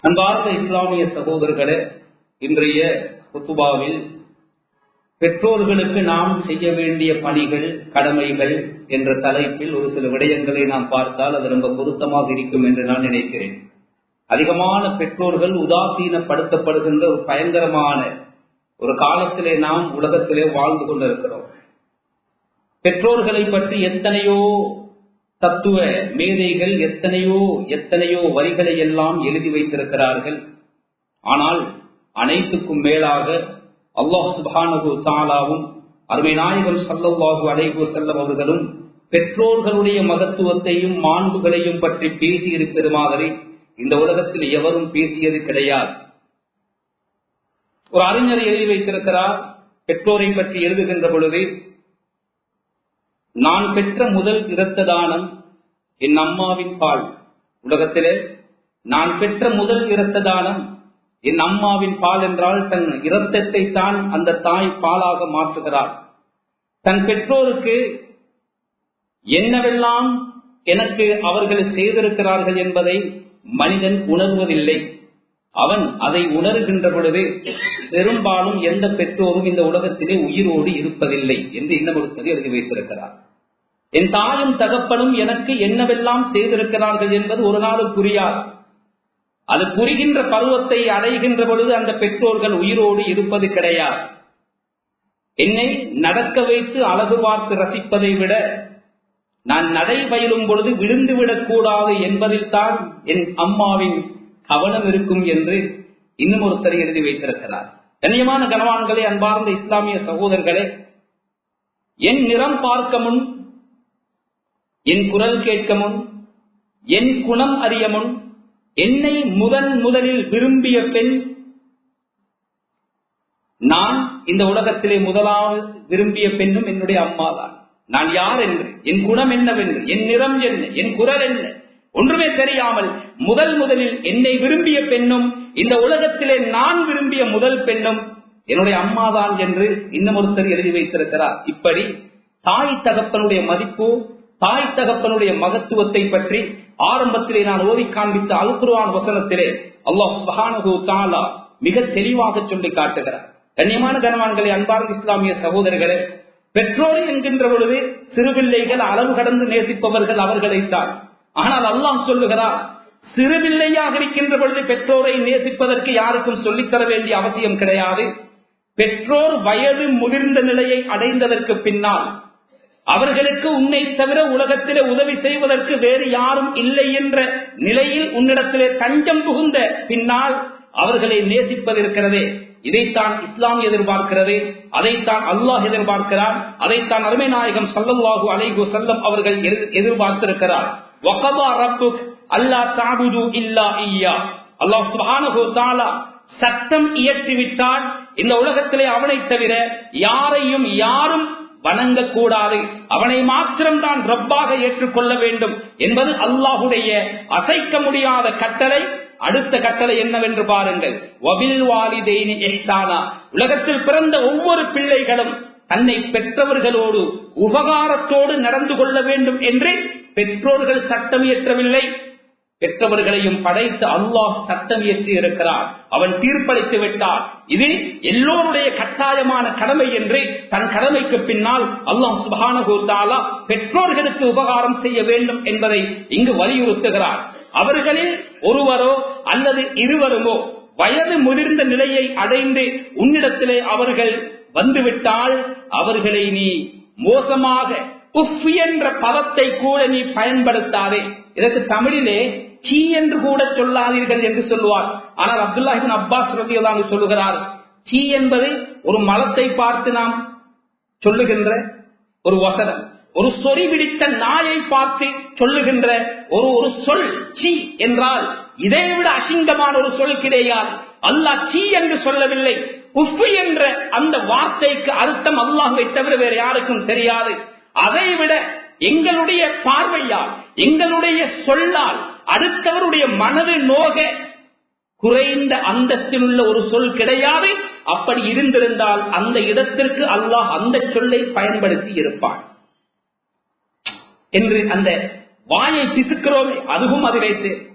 அன்பார்ந்த இஸ்லாமிய சகோதரர்களே இன்றைய குத்துபாவில் பெற்றோர்களுக்கு நாம் செய்ய வேண்டிய பணிகள் கடமைகள் என்ற தலைப்பில் ஒரு சில விடயங்களை நாம் பார்த்தால் அது ரொம்ப பொருத்தமாக இருக்கும் என்று நான் நினைக்கிறேன் அதிகமான பெற்றோர்கள் உதாசீனப்படுத்தப்படுகின்ற ஒரு பயங்கரமான ஒரு காலத்திலே நாம் உலகத்திலே வாழ்ந்து கொண்டிருக்கிறோம் பெற்றோர்களை பற்றி எத்தனையோ தத்துவ மேதைகள் எத்தனையோ எத்தனையோ வரிகளை எல்லாம் எழுதி வைத்திருக்கிறார்கள் ஆனால் அனைத்துக்கும் மேலாக அல்லாஹ் சுபானகு தாலாவும் அருமை நாயகம் சல்லவாகு அலைகு செல்லம் அவர்களும் பெற்றோர்களுடைய மகத்துவத்தையும் மாண்புகளையும் பற்றி பேசி இருக்கிற மாதிரி இந்த உலகத்தில் எவரும் பேசியது கிடையாது ஒரு அறிஞர் எழுதி வைத்திருக்கிறார் பெற்றோரை பற்றி எழுதுகின்ற பொழுது நான் பெற்ற முதல் இரத்த தானம் என் அம்மாவின் பால் உலகத்திலே நான் பெற்ற முதல் இரத்த தானம் என் அம்மாவின் பால் என்றால் தன் இரத்தத்தை தான் அந்த தாய் பாலாக மாற்றுகிறார் தன் பெற்றோருக்கு என்னவெல்லாம் எனக்கு அவர்கள் செய்திருக்கிறார்கள் என்பதை மனிதன் உணர்வதில்லை அவன் அதை உணர்கின்ற பொழுது பெரும்பாலும் எந்த பெற்றோரும் இந்த உலகத்திலே உயிரோடு இருப்பதில்லை என்று இன்னொருத்தரை எழுதி வைத்திருக்கிறார் என் தாயும் தகப்பனும் எனக்கு என்னவெல்லாம் செய்திருக்கிறார்கள் என்பது ஒரு நாளும் புரியாது அது புரிகின்ற பருவத்தை அடைகின்ற பொழுது அந்த பெற்றோர்கள் உயிரோடு இருப்பது கிடையாது என்னை நடக்க வைத்து அழகு பார்த்து ரசிப்பதை விட நான் நடை பயிலும் பொழுது விழுந்து விடக்கூடாது என்பதில் தான் என் அம்மாவின் கவனம் இருக்கும் என்று இன்னும் ஒருத்தர் எழுதி வைத்திருக்கிறார் கண்ணியமான கனவான்களே அன்பார்ந்த இஸ்லாமிய சகோதரர்களே என் நிறம் பார்க்க முன் என் குரல் கேட்க முன் என் குணம் அறிய முன் என்னை முதன் முதலில் விரும்பிய பெண் நான் இந்த உலகத்திலே முதலாவது விரும்பிய பெண்ணும் என்னுடைய அம்மா தான் நான் யார் என்று என் குணம் என்னவென்று என் நிறம் என்ன என் குரல் என்ன ஒன்றுமே தெரியாமல் முதல் முதலில் என்னை விரும்பிய பெண்ணும் இந்த உலகத்திலே நான் விரும்பிய முதல் பெண்ணும் என்னுடைய அம்மாதான் என்று இன்னும் ஒருத்தர் எழுதி வைத்திருக்கிறார் இப்படி தாய் தகப்பனுடைய மதிப்பு தாய் தகப்பனுடைய மகத்துவத்தை பற்றி ஆரம்பத்திலே நான் ஓதி காண்பித்த அல்குருவான் வசனத்திலே அல்லாஹ் சுபானு தாலா மிக தெளிவாக சொல்லி காட்டுகிறார் கண்ணியமான கனவான்களே அன்பார்ந்த இஸ்லாமிய சகோதரர்களே பெற்றோர் என்கின்ற பொழுது சிறுபிள்ளைகள் அளவு கடந்து நேசிப்பவர்கள் அவர்களைத்தான் ஆனால் அல்லாஹ் சொல்லுகிறார் சிறுபிள்ளையாக இருக்கின்ற பொழுது பெற்றோரை நேசிப்பதற்கு யாருக்கும் சொல்லித்தர வேண்டிய அவசியம் கிடையாது பெற்றோர் வயது முதிர்ந்த நிலையை அடைந்ததற்கு பின்னால் அவர்களுக்கு உன்னை தவிர உலகத்திலே உதவி செய்வதற்கு வேறு யாரும் இல்லை என்ற நிலையில் உன்னிடத்திலே தஞ்சம் புகுந்த பின்னால் அவர்களை நேசிப்பதிருக்கிறதே இதைத்தான் இஸ்லாம் எதிர்பார்க்கிறது அதைத்தான் அல்லாஹ் எதிர்பார்க்கிறார் அதைத்தான் அருமை நாயகம் சல்லல்லாஹு அலைகு செல்லம் அவர்கள் எதிர்பார்த்திருக்கிறார் அல்லா தாபுது இல்லா ஐயா அல்லாஹ் சுபானு தாலா சட்டம் இயற்றிவிட்டால் இந்த உலகத்திலே அவனை தவிர யாரையும் யாரும் வணங்கக்கூடாது அவனை மாத்திரம்தான் ரப்பாக ஏற்றுக்கொள்ள வேண்டும் என்பது அல்லாஹுடைய அசைக்க முடியாத கட்டளை அடுத்த கட்டளை என்னவென்று பாருங்கள் உலகத்தில் பிறந்த ஒவ்வொரு பிள்ளைகளும் தன்னை பெற்றவர்களோடு உபகாரத்தோடு நடந்து கொள்ள வேண்டும் என்று பெற்றோர்கள் சட்டம் இயற்றவில்லை பெற்றவர்களையும் படைத்து அல்லாஹ் சட்டம் இயற்றி இருக்கிறார் அவன் தீர்ப்பளித்து விட்டார் இது எல்லோருடைய கட்டாயமான கடமை என்று தன் கடமைக்கு பின்னால் அல்லாஹ் சுபானகோத்தாலா பெற்றோர்களுக்கு உபகாரம் செய்ய வேண்டும் என்பதை இங்கு வலியுறுத்துகிறார் அவர்களில் ஒருவரோ அல்லது இருவருமோ வயது முதிர்ந்த நிலையை அடைந்து உன்னிடத்திலே அவர்கள் வந்துவிட்டால் அவர்களை நீ மோசமாக உஃப் என்ற பதத்தை கூட நீ பயன்படுத்தாதே இதற்கு தமிழிலே சீ என்று கூட சொல்லாதீர்கள் என்று சொல்லுவார் ஆனால் அப்துல்லாஹிபின் அப்பாஸ் ரதியல்லாங்க சொல்லுகிறார் சீ என்பது ஒரு மலத்தை பார்த்து நாம் சொல்லுகின்ற ஒரு வசனம் ஒரு சொறி பிடித்த நாயை பார்த்து சொல்லுகின்ற ஒரு ஒரு சொல் சீ என்றால் இதை விட அசிங்கமான ஒரு சொல் கிடையாது அல்லாஹ் சீ என்று சொல்லவில்லை உப்பு என்ற அந்த வார்த்தைக்கு அர்த்தம் அல்லாஹுவை தவிர வேற யாருக்கும் தெரியாது அதை விட எங்களுடைய பார்வையால் எங்களுடைய சொல்லால் அடுத்தவருடைய மனது நோக குறைந்த அந்தத்தில் உள்ள ஒரு சொல் கிடையாது அப்படி இருந்திருந்தால் அந்த இடத்திற்கு அல்லாஹ் அந்த சொல்லை பயன்படுத்தி இருப்பான் என்று அந்த வாயை பிசுக்கிறோமே அதுவும் அதிலே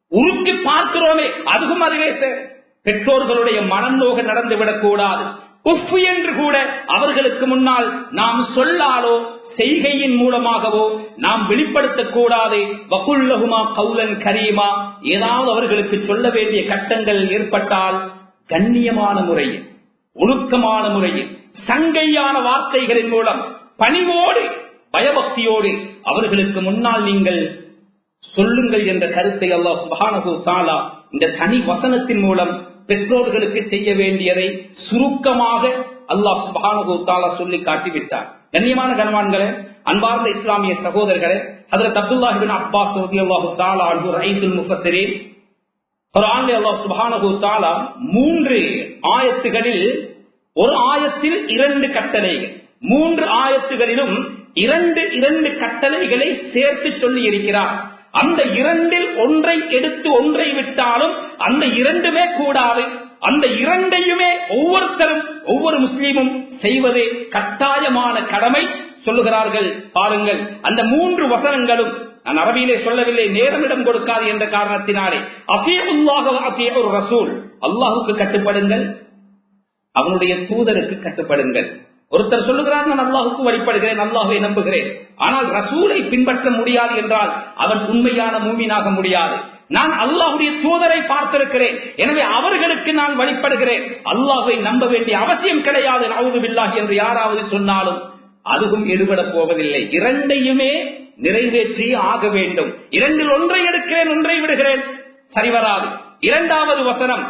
உருக்கி பார்க்கிறோமே அதுவும் அதுவே சேரும். பெற்றோர்களுடைய மனம் நோக நடந்துவிடக் கூடாது உஃப் என்று கூட அவர்களுக்கு முன்னால் நாம் சொல்லாலோ செய்கையின் மூலமாகவோ நாம் வெளிப்படுத்தக் கூடாது வகுல்லகுமா கவுலன் கரீமா ஏதாவது அவர்களுக்கு சொல்ல வேண்டிய கட்டங்கள் ஏற்பட்டால் கண்ணியமான முறையில் ஒழுக்கமான முறையில் சங்கையான வார்த்தைகளின் மூலம் பணிவோடு பயபக்தியோடு அவர்களுக்கு முன்னால் நீங்கள் சொல்லுங்கள் என்ற கருத்தை அல்லாஹ் சுபானகு தாலா இந்த தனி வசனத்தின் மூலம் பெற்றோர்களுக்கு செய்ய வேண்டியதை சுருக்கமாக அல்லாஹ் சுபானகு தாலா சொல்லி காட்டிவிட்டார் கண்ணியமான கனவான்களே அன்பார்ந்த இஸ்லாமிய சகோதரர்களே அதில் அப்துல்லாஹிபின் அப்பாஸ் அல்லாஹு தாலா ஐசுல் முஃபசிரேன் குரான் அல்லாஹ் சுபானகு தாலா மூன்று ஆயத்துகளில் ஒரு ஆயத்தில் இரண்டு கட்டளைகள் மூன்று ஆயத்துகளிலும் இரண்டு இரண்டு கட்டளைகளை சேர்த்து சொல்லி இருக்கிறார் அந்த இரண்டில் ஒன்றை எடுத்து ஒன்றை விட்டாலும் அந்த இரண்டுமே கூடாது அந்த இரண்டையுமே ஒவ்வொருத்தரும் ஒவ்வொரு முஸ்லீமும் செய்வதே கட்டாயமான கடமை சொல்லுகிறார்கள் பாருங்கள் அந்த மூன்று வசனங்களும் நான் அரபியிலே சொல்லவில்லை நேரமிடம் கொடுக்காது என்ற காரணத்தினாலே அபியுல்லாக அபிய ஒரு ரசூல் அல்லாஹுக்கு கட்டுப்படுங்கள் அவனுடைய தூதருக்கு கட்டுப்படுங்கள் ஒருத்தர் சொல்லுகிறார் நான் அல்லாஹுக்கு வழிபடுகிறேன் அல்லாஹுவை நம்புகிறேன் ஆனால் ரசூலை பின்பற்ற முடியாது என்றால் அவன் உண்மையான மூமினாக முடியாது நான் அல்லாஹுடைய தூதரை பார்த்திருக்கிறேன் எனவே அவர்களுக்கு நான் வழிபடுகிறேன் அல்லாஹை நம்ப வேண்டிய அவசியம் கிடையாது நவுது பில்லாஹ் என்று யாராவது சொன்னாலும் அதுவும் எடுபட போவதில்லை இரண்டையுமே நிறைவேற்றி ஆக வேண்டும் இரண்டில் ஒன்றை எடுக்கிறேன் ஒன்றை விடுகிறேன் சரிவராது இரண்டாவது வசனம்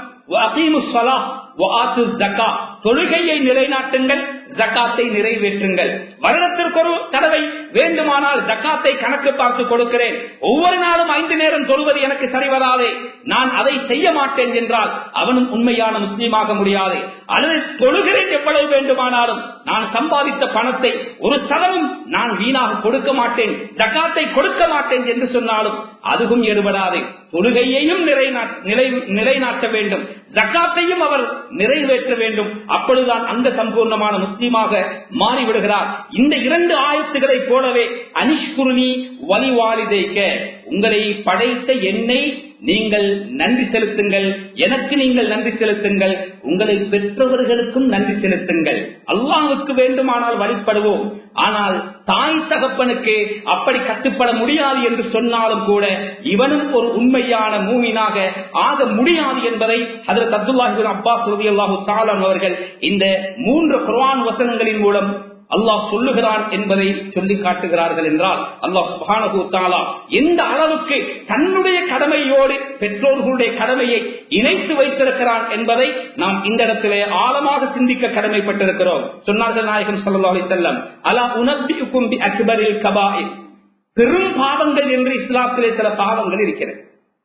தொழுகையை நிலைநாட்டுங்கள் ஜக்காத்தை நிறைவேற்றுங்கள் வருடத்திற்கு ஒரு தடவை வேண்டுமானால் ஜக்காத்தை கணக்கு பார்த்து கொடுக்கிறேன் ஒவ்வொரு நாளும் ஐந்து நேரம் தொழுவது எனக்கு சரிவராதே நான் அதை செய்ய மாட்டேன் என்றால் அவனும் உண்மையான முஸ்லீமாக முடியாது அல்லது தொழுகிறேன் எவ்வளவு வேண்டுமானாலும் நான் சம்பாதித்த பணத்தை ஒரு சதமும் நான் வீணாக கொடுக்க மாட்டேன் ஜக்காத்தை கொடுக்க மாட்டேன் என்று சொன்னாலும் அதுவும் எடுபடாது தொழுகையையும் நிலைநாட்ட வேண்டும் ஜக்காத்தையும் அவர் நிறைவேற்ற வேண்டும் அப்பொழுதுதான் அந்த சம்பூர்ணமான முஸ்லீமாக மாறிவிடுகிறார் இந்த இரண்டு ஆயத்துக்களை போலவே அனிஷ்குருணி வலிவாலிதைக்க உங்களை படைத்த என்னை நீங்கள் நன்றி செலுத்துங்கள் எனக்கு நீங்கள் நன்றி செலுத்துங்கள் உங்களை பெற்றவர்களுக்கும் நன்றி செலுத்துங்கள் அல்லாவுக்கு வேண்டுமானால் வழிபடுவோம் ஆனால் தாய் தகப்பனுக்கு அப்படி கட்டுப்பட முடியாது என்று சொன்னாலும் கூட இவனும் ஒரு உண்மையான மூமினாக ஆக முடியாது என்பதை அதற்கு அப்துல்லாஹிபின் அப்பாஸ் ரவி அல்லாஹு தாலான் அவர்கள் இந்த மூன்று குர்ஆன் வசனங்களின் மூலம் அல்லாஹ் சொல்லுகிறான் என்பதை சொல்லி காட்டுகிறார்கள் என்றால் அல்லாஹ் சுபானு தாலா எந்த அளவுக்கு தன்னுடைய கடமையோடு பெற்றோர்களுடைய கடமையை இணைத்து வைத்திருக்கிறான் என்பதை நாம் இந்த இடத்திலே ஆழமாக சிந்திக்க கடமைப்பட்டிருக்கிறோம் சொன்னார்கள் நாயகம் சல்லா அலி செல்லம் அலா உணர்த்தி கும்பி அக்பரில் கபாயில் பெரும் பாவங்கள் என்று இஸ்லாத்திலே சில பாவங்கள் இருக்கிறது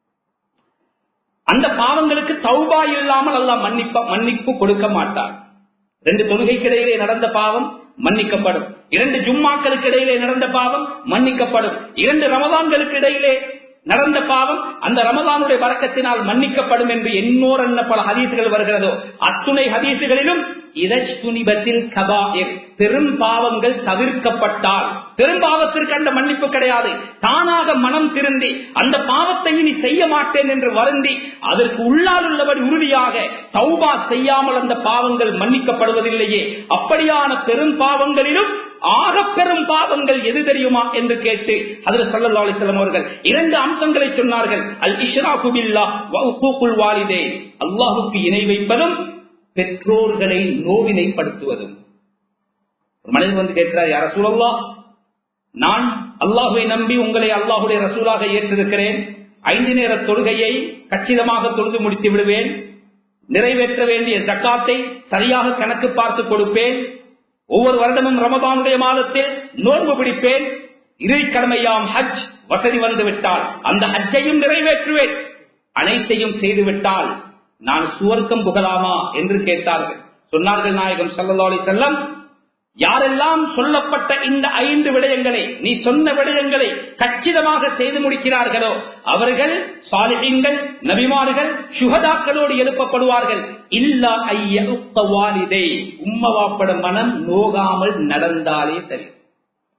அந்த பாவங்களுக்கு தௌபா இல்லாமல் அல்லாஹ் மன்னிப்ப மன்னிப்பு கொடுக்க மாட்டார் ரெண்டு தொழுகைக்கு இடையிலே நடந்த பாவம் மன்னிக்கப்படும் இரண்டு ஜும்மாக்களுக்கு இடையிலே நடந்த பாவம் மன்னிக்கப்படும் இரண்டு ரமதான்களுக்கு இடையிலே நடந்த பாவம் அந்த ரமதானுடைய வழக்கத்தினால் மன்னிக்கப்படும் என்று என்னோர் என்ன பல ஹதீசுகள் வருகிறதோ அத்துணை ஹதீசுகளிலும் இதனிபத்தில் கபாயிர் பெரும் பாவங்கள் தவிர்க்கப்பட்டால் பெரும் பாவத்திற்கு அந்த மன்னிப்பு கிடையாது தானாக மனம் திருந்தி அந்த பாவத்தை இனி செய்ய மாட்டேன் என்று வருந்தி அதற்கு உள்ளால் உள்ளபடி உறுதியாக சௌபா செய்யாமல் அந்த பாவங்கள் மன்னிக்கப்படுவதில்லையே அப்படியான பெரும் பாவங்களிலும் ஆக பெரும் பாவங்கள் எது தெரியுமா என்று கேட்டு அதில் சல்லா அலிஸ்லாம் அவர்கள் இரண்டு அம்சங்களை சொன்னார்கள் அல் இஷ்ரா குபில்லா வாலிதே அல்லாஹுக்கு இணை வைப்பதும் பெற்றோர்களை நோவினைப்படுத்துவதும் ஒரு மனிதன் வந்து கேட்கிறார் யார சூழல்லா நான் அல்லாஹுவை நம்பி உங்களை அல்லாஹுடைய ரசூலாக ஏற்றிருக்கிறேன் ஐந்து நேர தொழுகையை கச்சிதமாக தொழுது முடித்து விடுவேன் நிறைவேற்ற வேண்டிய ஜக்காத்தை சரியாக கணக்கு பார்த்து கொடுப்பேன் ஒவ்வொரு வருடமும் ரமதானுடைய மாதத்தில் நோன்பு பிடிப்பேன் இறுதிக்கடமையாம் ஹஜ் வசதி வந்து விட்டால் அந்த ஹஜ்ஜையும் நிறைவேற்றுவேன் அனைத்தையும் செய்து விட்டால் நான் சுவர்க்கம் புகலாமா என்று கேட்டார்கள் சொன்னார்கள் நாயகம் சல்லா அலி செல்லம் யாரெல்லாம் சொல்லப்பட்ட இந்த ஐந்து விடயங்களை நீ சொன்ன விடயங்களை கச்சிதமாக செய்து முடிக்கிறார்களோ அவர்கள் சாலிஹீன்கள் நபிமார்கள் சுகதாக்களோடு எழுப்பப்படுவார்கள் இல்லா ஐயவாலிதை உம்மவாப்பட மனம் நோகாமல் நடந்தாலே சரி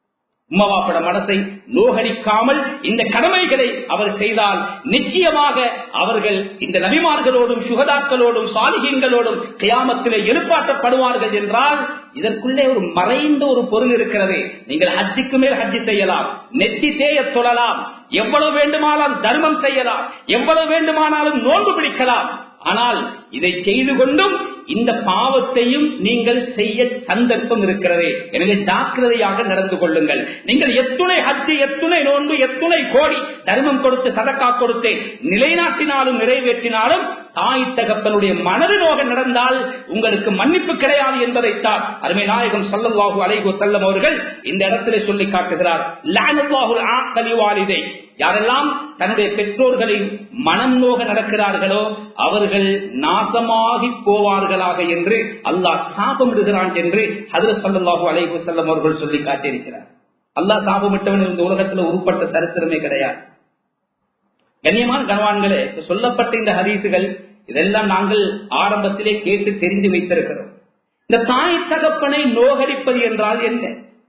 உம்மவாப்பட மனசை நோகடிக்காமல் இந்த கடமைகளை அவர் செய்தால் நிச்சயமாக அவர்கள் இந்த நபிமார்களோடும் சுகதாக்களோடும் சாலிகங்களோடும் கியாமத்திலே எழுப்பாற்றப்படுவார்கள் என்றால் இதற்குள்ளே ஒரு மறைந்த ஒரு பொருள் இருக்கிறது நீங்கள் ஹஜ்ஜுக்கு மேல் ஹஜ்ஜி செய்யலாம் நெத்தி தேய சொல்லலாம் எவ்வளவு வேண்டுமானாலும் தர்மம் செய்யலாம் எவ்வளவு வேண்டுமானாலும் நோன்பு பிடிக்கலாம் ஆனால் இதை செய்து கொண்டும் இந்த பாவத்தையும் நீங்கள் செய்ய சந்தர்ப்பம் இருக்கிறது எனவே ஜாக்கிரதையாக நடந்து கொள்ளுங்கள் நீங்கள் எத்துணை ஹஜ்ஜு எத்துணை நோன்பு எத்துணை கோடி தர்மம் கொடுத்து சதக்கா கொடுத்து நிலைநாட்டினாலும் நிறைவேற்றினாலும் தாய் தகப்பனுடைய மனது நோக நடந்தால் உங்களுக்கு மன்னிப்பு கிடையாது என்பதைத்தான் அருமை நாயகம் சல்லல்லாஹு அலைகு செல்லம் அவர்கள் இந்த இடத்திலே சொல்லி காட்டுகிறார் லானல்லாஹுல் ஆக்கலி வாலிதை யாரெல்லாம் தன்னுடைய பெற்றோர்களின் மனம் நோக நடக்கிறார்களோ அவர்கள் நாசமாகி போவார்களாக என்று அல்லாஹ் சாபமிடுகிறான் என்று ஹதரத் சல்லாஹூ அலைஹு செல்லம் அவர்கள் சொல்லி காட்டியிருக்கிறார் அல்லாஹ் சாபமிட்டவன் இந்த உலகத்தில் உருப்பட்ட சரித்திரமே கிடையாது கண்ணியமான கனவான்களே சொல்லப்பட்ட இந்த ஹதீசுகள் இதெல்லாம் நாங்கள் ஆரம்பத்திலே கேட்டு தெரிந்து வைத்திருக்கிறோம் இந்த தாய் தகப்பனை நோகடிப்பது என்றால் என்ன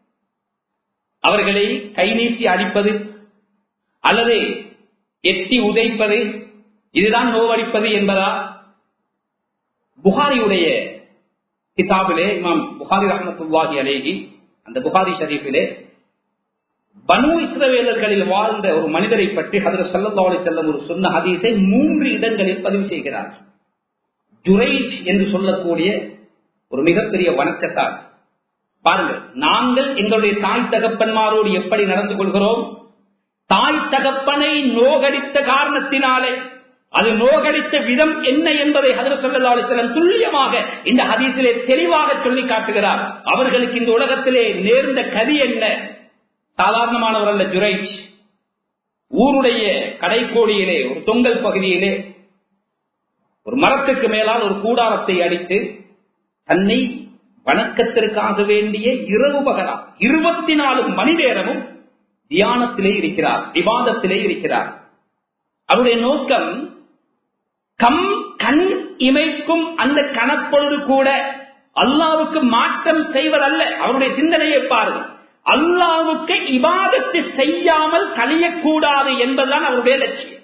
அவர்களை கை நீட்டி அடிப்பது அல்லது எட்டி உதைப்பது இதுதான் நோவடிப்பது என்பதா புகாரியுடைய கிதாபிலே இமாம் புகாரி ரஹமத்துல்லாஹி அலேஹி அந்த புகாரி ஷரீஃபிலே பனு இஸ்ரவேலர்களில் வாழ்ந்த ஒரு மனிதரை பற்றி ஹதர சல்லி செல்லம் ஒரு சொன்ன ஹதீஸை மூன்று இடங்களில் பதிவு செய்கிறார் ஜுரைஜ் என்று சொல்லக்கூடிய ஒரு மிகப்பெரிய வணக்கத்தார் பாருங்கள் நாங்கள் எங்களுடைய தாய் தகப்பன்மாரோடு எப்படி நடந்து கொள்கிறோம் தாய் தகப்பனை நோகடித்த காரணத்தினாலே அது நோகடித்த விதம் என்ன என்பதை ஹதர சொல்லலாம் துல்லியமாக இந்த ஹதீசிலே தெளிவாக சொல்லி காட்டுகிறார் அவர்களுக்கு இந்த உலகத்திலே நேர்ந்த கதி என்ன சாதாரணமானவர் அல்ல ஜுரைஜ் ஊருடைய கடைக்கோடியிலே ஒரு தொங்கல் பகுதியிலே ஒரு மரத்துக்கு மேலால் ஒரு கூடாரத்தை அடித்து தன்னை வணக்கத்திற்காக வேண்டிய இரவு பகலா இருபத்தி நாலு மணி நேரமும் தியானத்திலே இருக்கிறார் விவாதத்திலே இருக்கிறார் அவருடைய நோக்கம் கம் கண் இமைக்கும் அந்த கணப்பொழுது கூட அல்லாவுக்கு மாற்றம் செய்வதல்ல அவருடைய சிந்தனையை பாருங்கள் அல்லாவுக்கு இபாதத்து செய்யாமல் கழியக்கூடாது என்பதுதான் அவருடைய லட்சியம்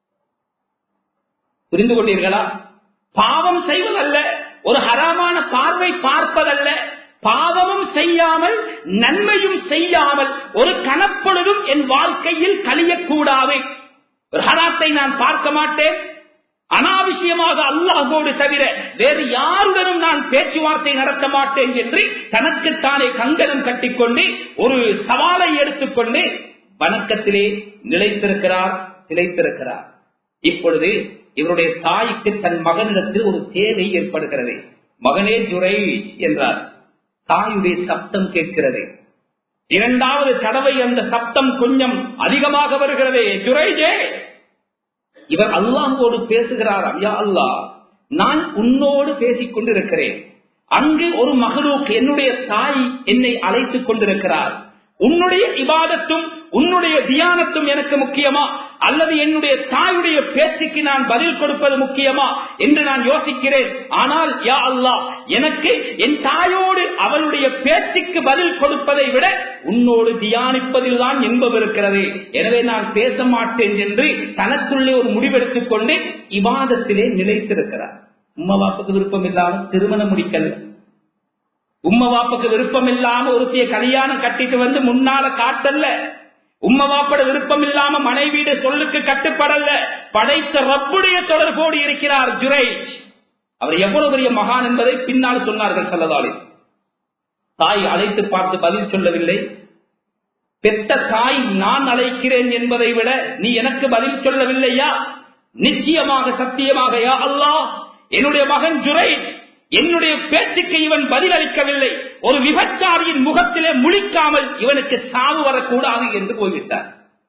புரிந்து கொண்டீர்களா பாவம் செய்வதல்ல ஒரு ஹராமான பார்வை பார்ப்பதல்ல பாவமும் செய்யாமல் நன்மையும் செய்யாமல் ஒரு கணப்பொழுதும் என் வாழ்க்கையில் கழியக்கூடாது ஒரு ஹராத்தை நான் பார்க்க மாட்டேன் அனாவசியமாக அல்லாஹோடு தவிர வேறு யாருடனும் நான் பேச்சுவார்த்தை நடத்த மாட்டேன் என்று தனக்குத்தானே கங்கணம் கட்டிக்கொண்டு ஒரு சவாலை எடுத்துக்கொண்டு வணக்கத்திலே நிலைத்திருக்கிறார் நிலைத்திருக்கிறார் இப்பொழுது இவருடைய தாய்க்கு தன் மகனிடத்தில் ஒரு தேவை ஏற்படுகிறது மகனே ஜுரை என்றார் தாயுடைய சப்தம் கேட்கிறது இரண்டாவது தடவை அந்த சப்தம் கொஞ்சம் அதிகமாக வருகிறது ஜுரைஜே இவர் அல்லாஹோடு பேசுகிறாராம் யா அல்லாஹ் நான் உன்னோடு பேசிக் கொண்டிருக்கிறேன் அங்கு ஒரு மகளூக் என்னுடைய தாய் என்னை அழைத்துக் கொண்டிருக்கிறார் உன்னுடைய இபாதத்தும் உன்னுடைய தியானத்தும் எனக்கு முக்கியமா அல்லது என்னுடைய தாயுடைய பேச்சுக்கு நான் பதில் கொடுப்பது முக்கியமா என்று நான் யோசிக்கிறேன் ஆனால் யா அல்லா எனக்கு என் தாயோடு அவளுடைய பேச்சுக்கு பதில் கொடுப்பதை விட உன்னோடு தியானிப்பதில் தான் இன்பம் இருக்கிறது எனவே நான் பேச மாட்டேன் என்று தனக்குள்ளே ஒரு முடிவெடுத்துக் கொண்டு இவாதத்திலே நிலைத்திருக்கிறார் உம்மா வாப்புக்கு விருப்பம் இல்லாமல் திருமணம் முடிக்கல உம்ம வாப்புக்கு விருப்பம் இல்லாம ஒருத்திய கல்யாணம் கட்டிட்டு வந்து முன்னால காட்டல்ல உம்ம வாப்பட விருப்பம் இல்லாம மனைவியிட சொல்லுக்கு கட்டுப்படல படைத்த ரப்புடைய தொடர்போடு இருக்கிறார் ஜுரைஜ் அவர் எவ்வளவு பெரிய மகான் என்பதை பின்னால் சொன்னார்கள் சொல்லதாலே தாய் அழைத்து பார்த்து பதில் சொல்லவில்லை பெத்த தாய் நான் அழைக்கிறேன் என்பதை விட நீ எனக்கு பதில் சொல்லவில்லையா நிச்சயமாக சத்தியமாக யா அல்லாஹ் என்னுடைய மகன் ஜுரைஜ் என்னுடைய பேச்சுக்கு இவன் பதில் அளிக்கவில்லை ஒரு விபச்சாரியின் முகத்திலே முழிக்காமல் இவனுக்கு சாவு வரக்கூடாது என்று போய்விட்டார்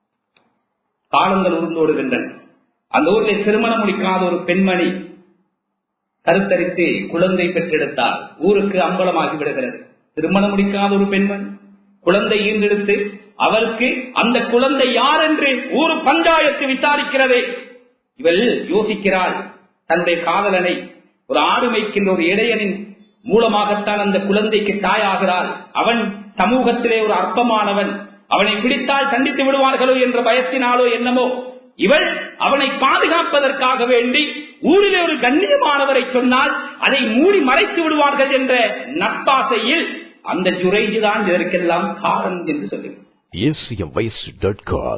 காலங்கள் உருந்தோடுகின்றன அந்த ஊரில் திருமணம் முடிக்காத ஒரு பெண்மணி கருத்தரித்து குழந்தை பெற்றெடுத்தால் ஊருக்கு அம்பலமாகி விடுகிறது திருமணம் முடிக்காத ஒரு பெண்மணி குழந்தை ஈண்டெடுத்து அவருக்கு அந்த குழந்தை யார் என்று ஊர் பஞ்சாயத்து விசாரிக்கிறது இவள் யோசிக்கிறாள் தன்னுடைய காதலனை ஒரு ஆடு மேய்க்கின்ற ஒரு இடையனின் மூலமாகத்தான் அந்த குழந்தைக்கு தாயாகிறாள் அவன் சமூகத்திலே ஒரு அற்பமானவன் அவனை பிடித்தால் தண்டித்து விடுவார்களோ என்ற பயத்தினாலோ என்னமோ இவள் அவனை பாதுகாப்பதற்காக வேண்டி ஊரிலே ஒரு கண்ணியமானவரை சொன்னால் அதை மூடி மறைத்து விடுவார்கள் என்ற நட்பாசையில் அந்த ஜுரைஜி தான் இதற்கெல்லாம் காரணம் என்று சொல்லுங்கள் acmvoice.com.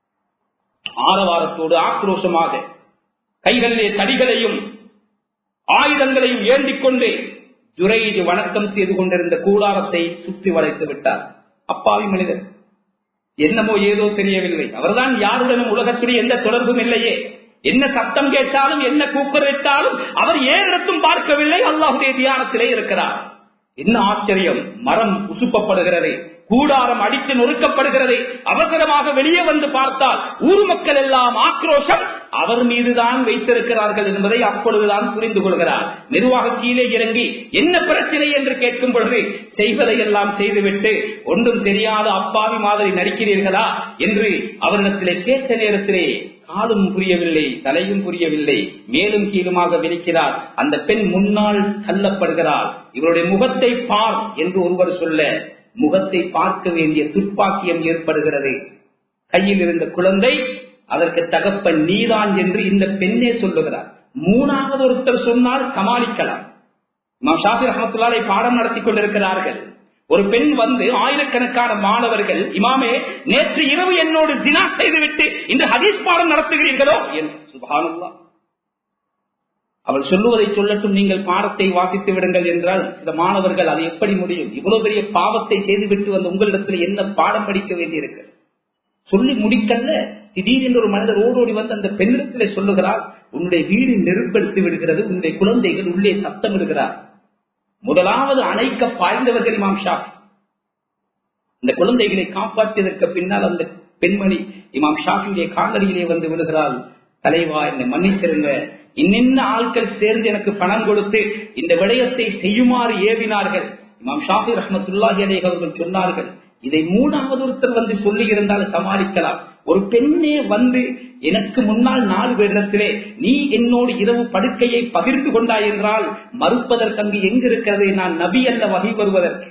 ஆரவாரத்தோடு ஆக்ரோஷமாக கைகளிலே தடிகளையும் ஆயுதங்களையும் ஏந்திக் கொண்டு ஜுரைஜி வணக்கம் செய்து கொண்டிருந்த கூடாரத்தை சுற்றி வளைத்து விட்டார் அப்பாவி மனிதர் என்னமோ ஏதோ தெரியவில்லை அவர்தான் யாருடனும் உலகத்திலே எந்த தொடர்பும் இல்லையே என்ன சத்தம் கேட்டாலும் என்ன கூக்குரலிட்டாலும் அவர் ஏறிடத்தும் பார்க்கவில்லை அல்லாஹுடைய தியானத்திலே இருக்கிறார் என்ன ஆச்சரியம் மரம் உசுப்பப்படுகிறது கூடாரம் அடித்து நொறுக்கப்படுகிறது அவசரமாக வெளியே வந்து பார்த்தால் ஊர் மக்கள் எல்லாம் ஆக்ரோஷம் அவர் மீதுதான் வைத்திருக்கிறார்கள் என்பதை அப்பொழுதுதான் புரிந்து கொள்கிறார் நிர்வாக கீழே இறங்கி என்ன பிரச்சனை என்று கேட்கும் பொழுது செய்வதை எல்லாம் செய்துவிட்டு ஒன்றும் தெரியாத அப்பாவி மாதிரி நடிக்கிறீர்களா என்று அவரிடத்திலே கேட்ட நேரத்திலே காலும் புரியவில்லை தலையும் புரியவில்லை மேலும் கீழுமாக விரிக்கிறார் அந்த பெண் முன்னால் தள்ளப்படுகிறார் இவருடைய முகத்தை பார் என்று ஒருவர் சொல்ல முகத்தை பார்க்க வேண்டிய துப்பாக்கியம் ஏற்படுகிறது கையில் இருந்த குழந்தை அதற்கு தகப்பன் நீதான் என்று இந்த பெண்ணே சொல்லுகிறார் மூணாவது ஒருத்தர் சொன்னால் சமாளிக்கலாம் இமாம் ஷாஃபி ரஹமத்துல்லாலை பாடம் நடத்தி கொண்டிருக்கிறார்கள் ஒரு பெண் வந்து ஆயிரக்கணக்கான மாணவர்கள் இமாமே நேற்று இரவு என்னோடு தினா செய்துவிட்டு இந்த ஹதீஸ் பாடம் நடத்துகிறீர்களோ என்று சுபானுல்லா அவள் சொல்லுவதை சொல்லட்டும் நீங்கள் பாடத்தை வாசித்து விடுங்கள் என்றால் சில மாணவர்கள் அது எப்படி முடியும் இவ்வளவு பெரிய பாவத்தை செய்துவிட்டு வந்த உங்களிடத்தில் என்ன பாடம் படிக்க வேண்டியிருக்கு சொல்லி முடிக்கல்ல திடீரென்று ஒரு மனிதர் ஓடோடி வந்து அந்த பெண்ணிடத்திலே சொல்லுகிறார் உன்னுடைய வீடு நெருப்படுத்தி விடுகிறது உன்னுடைய குழந்தைகள் உள்ளே சத்தம் விடுகிறார் முதலாவது அணைக்க பாய்ந்தவர்கள் இமாம் ஷாஃபி இந்த குழந்தைகளை காப்பாற்றியதற்கு பின்னால் அந்த பெண்மணி இமாம் ஷாஃபியுடைய காலடியிலே வந்து விடுகிறாள் தலைவா என்னை மன்னிச்சிருங்க இன்னின்ன ஆட்கள் சேர்ந்து எனக்கு பணம் கொடுத்து இந்த விடயத்தை செய்யுமாறு ஏவினார்கள் இமாம் ஷாஃபி ரஹமத்துல்லாஹி அலேஹ் அவர்கள் சொன்னார்கள் இதை மூணாவது ஒருத்தர் வந்து சொல்லி இருந்தால் சமாளிக்கலாம் ஒரு பெண்ணே வந்து எனக்கு முன்னால் நாலு பேரிடத்திலே நீ என்னோடு இரவு படுக்கையை பகிர்ந்து கொண்டாய் என்றால் மறுப்பதற்கு அங்கு எங்கு இருக்கிறது நான் நபி அல்ல வகை வருவதற்கு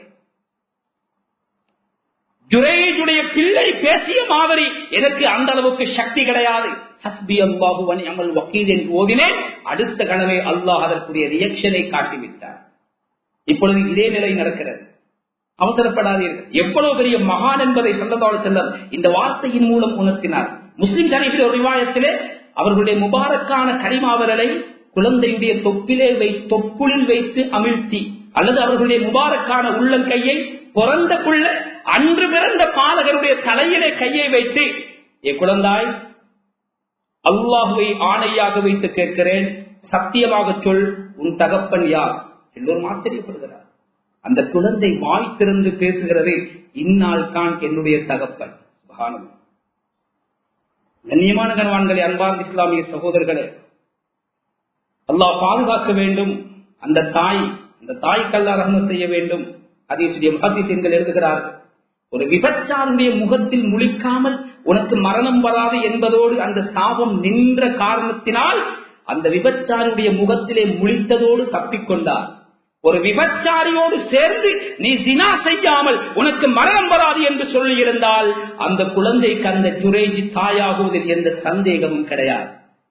ஜுரேஜுடைய பிள்ளை பேசிய மாதிரி எனக்கு அந்த அளவுக்கு சக்தி கிடையாது ஹஸ்பி அல்லாஹு வனி அமல் வக்கீல் என்று ஓதினேன் அடுத்த கனவே அல்லாஹ் அதற்குரிய ரியாக்ஷனை காட்டிவிட்டார் இப்பொழுது இதே நிலை நடக்கிறது அவசரப்படாதீர்கள் எவ்வளவு பெரிய மகான் என்பதை சொல்லதாள் செல்லம் இந்த வார்த்தையின் மூலம் உணர்த்தினார் முஸ்லிம் ஷரீஃபில் ஒரு விவாயத்திலே அவர்களுடைய முபாரக்கான கரிமாவரலை குழந்தையுடைய தொப்பிலே வை தொப்புளில் வைத்து அமிழ்த்தி அல்லது அவர்களுடைய முபாரக்கான உள்ளங்கையை பிறந்த புள்ள அன்று பிறந்த பாலகருடைய தலையிலே கையை வைத்து ஏ குழந்தாய் அல்லாஹுவை ஆணையாக வைத்து கேட்கிறேன் சத்தியமாக சொல் உன் தகப்பன் யார் எல்லோரும் ஆச்சரியப்படுகிறார் அந்த குழந்தை வாய் திறந்து பேசுகிறது இந்நாள் தான் என்னுடைய தகப்பன் சுபஹானல்லாஹ். கண்ணியமான கணவான்களே அன்பார்ந்த இஸ்லாமிய சகோதரர்களே அல்லாஹ் பாதுகாக்க வேண்டும் அந்த தாய் அந்த தாய்க்கு அல்லா ரஹ்மத் செய்ய வேண்டும் அதீசுடைய முகத்திசீன்கள் எழுதுகிறார்கள் ஒரு விபச்சாருடைய முகத்தில் முழிக்காமல் உனக்கு மரணம் வராது என்பதோடு அந்த சாபம் நின்ற காரணத்தினால் அந்த விபச்சாருடைய முகத்திலே முழித்ததோடு தப்பிக்கொண்டார் ஒரு விபச்சாரியோடு சேர்ந்து நீ சினா செய்யாமல் உனக்கு மரணம் வராது என்று சொல்லியிருந்தால் அந்த குழந்தைக்கு அந்த ஜுரேஜி தாயாகுவதில் எந்த சந்தேகமும் கிடையாது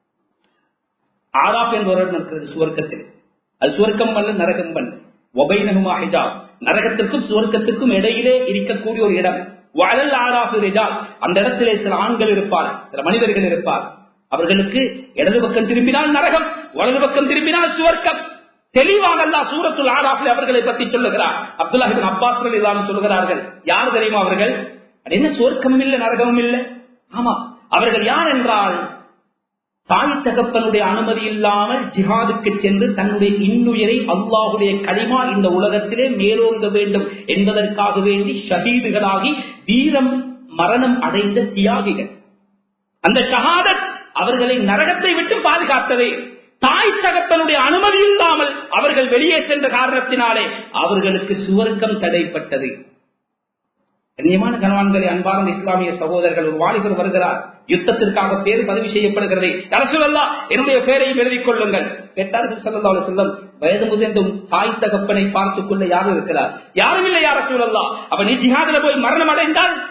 ஆராப் என்ற ஒரு இடம் இருக்கிறது சுவர்க்கத்தில் அது சுவர்க்கம் அல்ல நரகம் அல்ல ஒபைனகுமா ஹிஜாப் நரகத்திற்கும் சுவர்க்கத்திற்கும் இடையிலே இருக்கக்கூடிய ஒரு இடம் வளல் ஆராஃபு ரிஜால் அந்த இடத்திலே சில ஆண்கள் இருப்பார் சில மனிதர்கள் இருப்பார் அவர்களுக்கு இடது பக்கம் திரும்பினால் நரகம் வலது பக்கம் திரும்பினால் சுவர்க்கம் தெளிவாக அல்லா சூரத்துல் ஆராஃபில் அவர்களை பற்றி சொல்லுகிறார் அப்துல்லாஹிபின் அப்பாஸ் இல்லாமல் சொல்லுகிறார்கள் யார் தெரியுமா அவர்கள் அது என்ன சுவர்க்கமும் இல்லை நரகமும் இல்லை ஆமா அவர்கள் யார் என்றால் தாய் தகப்பனுடைய அனுமதி இல்லாமல் ஜிஹாதுக்கு சென்று தன்னுடைய இன்னுயிரை அல்லாஹுடைய களிமா இந்த உலகத்திலே மேலோங்க வேண்டும் என்பதற்காக வேண்டி ஷஹீதுகளாகி வீரம் மரணம் அடைந்த தியாகிகள் அந்த ஷஹாதத் அவர்களை நரகத்தை விட்டு பாதுகாத்ததே தாய் தகப்பனுடைய அனுமதி இல்லாமல் அவர்கள் வெளியே சென்ற காரணத்தினாலே அவர்களுக்கு சுவர்க்கம் தடைப்பட்டது கண்ணியமான கணவான்களை அன்பார்ந்த இஸ்லாமிய சகோதரர்கள் ஒரு வாலிபர் வருகிறார் யுத்தத்திற்காக பேர் பதிவு செய்யப்படுகிறது அரசுல்லா என்னுடைய பெயரையும் எழுதிக் கொள்ளுங்கள் கேட்டார்கள் சொல்லா செல்லம் வயது முதிர்ந்தும் தாய் தகப்பனை பார்த்துக் கொள்ள யாரும் இருக்கிறார் யாரும் இல்லை யார சூழல்லா அவன் ஜிஹாதில போய் மரணம் அடைந்தால்